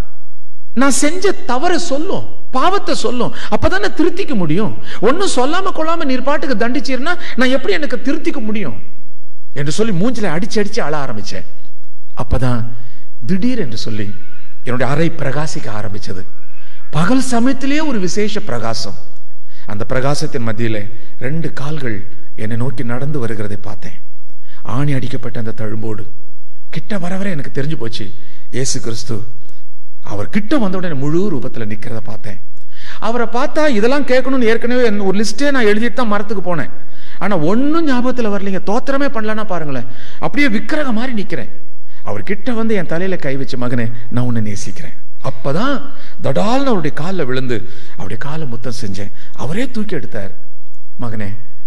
Speaker 1: நான் செஞ்ச தவற சொல்லும் பாவத்தை சொல்லும் அப்பதானே திருத்திக்க முடியும் ஒன்னும் சொல்லாம கொள்ளாம நீர் பாட்டுக்கு தண்டிச்சீர்னா நான் எப்படி எனக்கு திருத்திக்க முடியும் என்று சொல்லி மூஞ்சில அடிச்சு அடிச்சு அழ ஆரம்பிச்சேன் அப்பதான் திடீர் என்று சொல்லி என்னுடைய அறை பிரகாசிக்க ஆரம்பிச்சது பகல் சமயத்திலேயே ஒரு விசேஷ பிரகாசம் அந்த பிரகாசத்தின் மத்தியில ரெண்டு கால்கள் என்னை நோக்கி நடந்து வருகிறதை பார்த்தேன் ஆணி அடிக்கப்பட்ட அந்த தழும்போடு கிட்ட வர வர எனக்கு தெரிஞ்சு போச்சு இயேசு கிறிஸ்து அவர் கிட்ட வந்த உடனே முழு ரூபத்துல நிக்கிறத பார்த்தேன் அவரை பார்த்தா இதெல்லாம் கேட்கணும்னு ஏற்கனவே என்ன- ஒரு லிஸ்டே நான் எழுதிட்டு தான் மரத்துக்கு போனேன் ஆனா ஒன்னும் ஞாபகத்துல வரலைங்க தோத்திரமே பண்ணலன்னா பாருங்களேன் அப்படியே விக்கிரக மாதிரி நிக்கிறேன் அவர் கிட்ட வந்து என் தலையில கை வச்ச மகனே நான் உன்னை நேசிக்கிறேன் அப்பதான் தடால்னு அவருடைய காலில் விழுந்து அவருடைய காலை முத்தம் செஞ்சேன் அவரே தூக்கி எடுத்தார் மகனே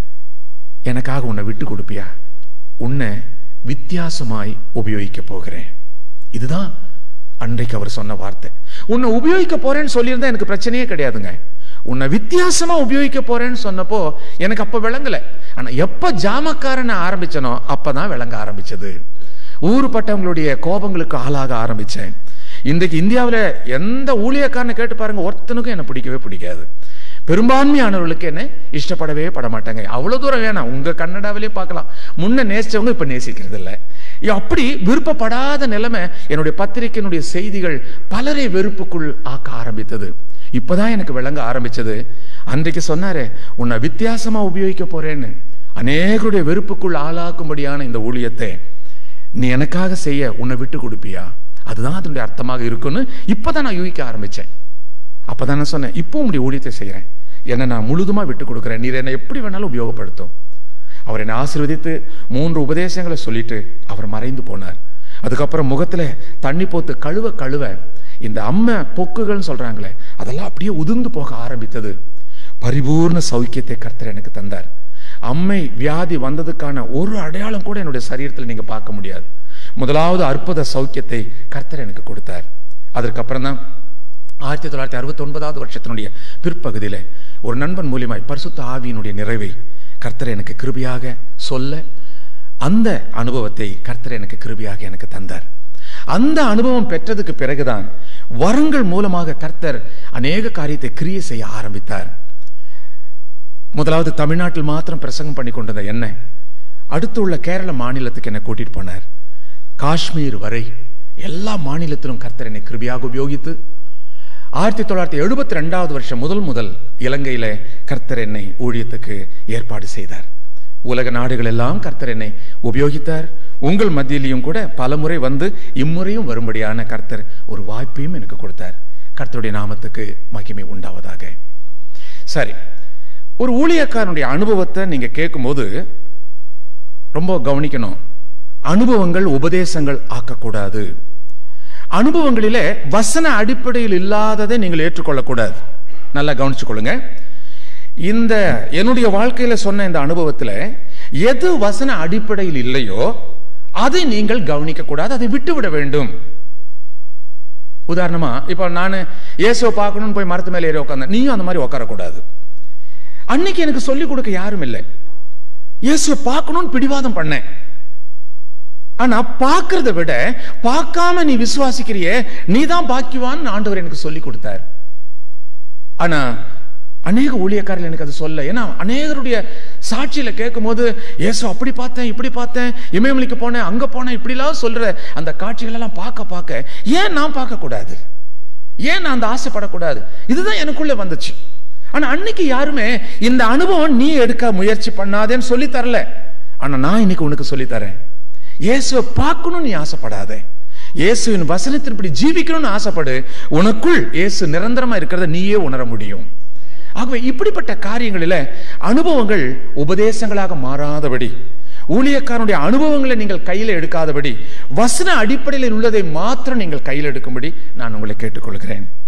Speaker 1: எனக்காக உன்னை விட்டு கொடுப்பியா உன்னை வித்தியாசமாய் உபயோகிக்க போகிறேன் இதுதான் அன்றைக்கு அவர் சொன்ன வார்த்தை உன்னை உபயோகிக்க போறேன்னு சொல்லியிருந்தா எனக்கு பிரச்சனையே கிடையாதுங்க உன்னை வித்தியாசமா உபயோகிக்க போறேன்னு சொன்னப்போ எனக்கு அப்ப விளங்கல ஆனா எப்ப ஜாமக்காரன் ஆரம்பிச்சனோ அப்பதான் விளங்க ஆரம்பிச்சது ஊருப்பட்டவங்களுடைய கோபங்களுக்கு ஆளாக ஆரம்பிச்சேன் இன்றைக்கு இந்தியாவில் எந்த ஊழியக்காரனை கேட்டு பாருங்க ஒருத்தனுக்கும் என்ன பிடிக்கவே பிடிக்காது பெரும்பான்மையானவர்களுக்கு என்ன இஷ்டப்படவே பட மாட்டாங்க அவ்வளவு தூரம் வேணாம் உங்க கன்னடாவிலே பார்க்கலாம் முன்ன நேசிச்சவங்க இப்ப நேசிக்கிறது இல்ல ஐயோ, அப்படி விருப்பப்படாத நிலைமை என்னுடைய பத்திரிகையினுடைய செய்திகள் பலரை வெறுப்புக்குள் ஆக்க ஆரம்பித்தது இப்பதான் எனக்கு விளங்க ஆரம்பிச்சது அன்றைக்கு சொன்னாரே உன்னை வித்தியாசமா உபயோகிக்க போறேன்னு அநேகருடைய வெறுப்புக்குள் ஆளாக்கும்படியான இந்த ஊழியத்தை நீ எனக்காக செய்ய உன்னை விட்டு கொடுப்பியா அதுதான் அதனுடைய அர்த்தமாக இருக்குன்னு இப்பதான் நான் யூகிக்க ஆரம்பிச்சேன் அப்பதான் நான் சொன்னேன் இப்போ உங்களுடைய ஊழியத்தை செய்கிறேன் என்னை நான் முழுதுமா விட்டு கொடுக்குறேன் நீர் என்னை எப்படி வேணாலும் உபயோகப்படுத்தும் அவர் என்னை ஆசீர்வதித்து மூன்று உபதேசங்களை சொல்லிட்டு அவர் மறைந்து போனார் அதுக்கப்புறம் முகத்துல தண்ணி போத்து கழுவ கழுவ இந்த அம்மை பொக்குகள்னு சொல்றாங்களே அதெல்லாம் அப்படியே உதிர்ந்து போக ஆரம்பித்தது பரிபூர்ண சௌக்கியத்தை கர்த்தர் எனக்கு தந்தார் அம்மை வியாதி வந்ததுக்கான ஒரு அடையாளம் கூட என்னுடைய சரீரத்தில் நீங்க பார்க்க முடியாது முதலாவது அற்புத சௌக்கியத்தை கர்த்தர் எனக்கு கொடுத்தார் அதற்கப்புறம் தான் ஆயிரத்தி தொள்ளாயிரத்தி அறுபத்தி ஒன்பதாவது வருஷத்தினுடைய பிற்பகுதியில ஒரு நண்பன் மூலியமாய் பரிசுத்த ஆவியினுடைய நிறைவை கர்த்தர் எனக்கு கிருபியாக சொல்ல அந்த அனுபவத்தை கர்த்தர் எனக்கு கிருபியாக எனக்கு தந்தார் அந்த அனுபவம் பெற்றதுக்கு பிறகுதான் வரங்கள் மூலமாக கர்த்தர் அநேக காரியத்தை கிரியை செய்ய ஆரம்பித்தார் முதலாவது தமிழ்நாட்டில் மாத்திரம் பிரசங்கம் பண்ணி கொண்டிருந்த என்ன அடுத்து உள்ள கேரள மாநிலத்துக்கு என்னை கூட்டிட்டு போனார் காஷ்மீர் வரை எல்லா மாநிலத்திலும் கர்த்தர் என்னை கிருபியாக உபயோகித்து ஆயிரத்தி தொள்ளாயிரத்தி எழுபத்தி ரெண்டாவது வருஷம் முதல் முதல் இலங்கையில கர்த்தர் என்னை ஊழியத்துக்கு ஏற்பாடு செய்தார் உலக நாடுகள் எல்லாம் கர்த்தர் என்னை உபயோகித்தார் உங்கள் மத்தியிலையும் கூட பலமுறை வந்து இம்முறையும் வரும்படியான கர்த்தர் ஒரு வாய்ப்பையும் எனக்கு கொடுத்தார் கர்த்தருடைய நாமத்துக்கு மகிமை உண்டாவதாக சரி ஒரு ஊழியக்காரனுடைய அனுபவத்தை நீங்க கேட்கும்போது ரொம்ப கவனிக்கணும் அனுபவங்கள் உபதேசங்கள் ஆக்கக்கூடாது அனுபவங்களிலே வசன அடிப்படையில் இல்லாததை நீங்கள் ஏற்றுக்கொள்ளக்கூடாது நல்லா கவனிச்சு கொள்ளுங்க இந்த என்னுடைய வாழ்க்கையில சொன்ன இந்த அனுபவத்துல எது வசன அடிப்படையில் இல்லையோ அதை நீங்கள் கவனிக்க கூடாது அதை விட்டுவிட வேண்டும் உதாரணமா இப்ப நான் இயேசுவை பார்க்கணும்னு போய் மரத்து மேலே ஏறி உட்காந்தேன் நீயும் அந்த மாதிரி உட்காரக்கூடாது அன்னைக்கு எனக்கு சொல்லிக் கொடுக்க யாரும் இல்லை இயேசுவை பார்க்கணும்னு பிடிவாதம் பண்ணேன் ஆனா பார்க்கறத விட பார்க்காம நீ விசுவாசிக்கிறியே நீ தான் பாக்கியவான்னு ஆண்டவர் எனக்கு சொல்லி கொடுத்தார் ஆனா அநேக ஊழியக்காரர்கள் எனக்கு அது சொல்ல ஏன்னா அநேகருடைய சாட்சியில கேட்கும்போது இயேசு அப்படி பார்த்தேன் இப்படி பார்த்தேன் இமயமலிக்கு போனேன் அங்க போனேன் இப்படிலாம் சொல்ற அந்த காட்சிகள் எல்லாம் பார்க்க பார்க்க ஏன் நான் பார்க்க கூடாது ஏன் நான் அந்த ஆசைப்படக்கூடாது இதுதான் எனக்குள்ள வந்துச்சு ஆனா அன்னைக்கு யாருமே இந்த அனுபவம் நீ எடுக்க முயற்சி பண்ணாதேன்னு சொல்லி தரல ஆனா நான் இன்னைக்கு உனக்கு சொல்லி தரேன் இயேசுவை பார்க்கணும்னு நீ ஆசைப்படாதே இயேசுவின் வசனத்தின்படி ஜீவிக்கணும்னு ஆசைப்படு உனக்குள் இயேசு நிரந்தரமா இருக்கிறத நீயே உணர முடியும் ஆகவே இப்படிப்பட்ட காரியங்களில அனுபவங்கள் உபதேசங்களாக மாறாதபடி ஊழியக்காரனுடைய அனுபவங்களை நீங்கள் கையில் எடுக்காதபடி வசன அடிப்படையில் உள்ளதை மாத்திரம் நீங்கள் கையில் எடுக்கும்படி நான் உங்களை கேட்டுக்கொள்கிறேன்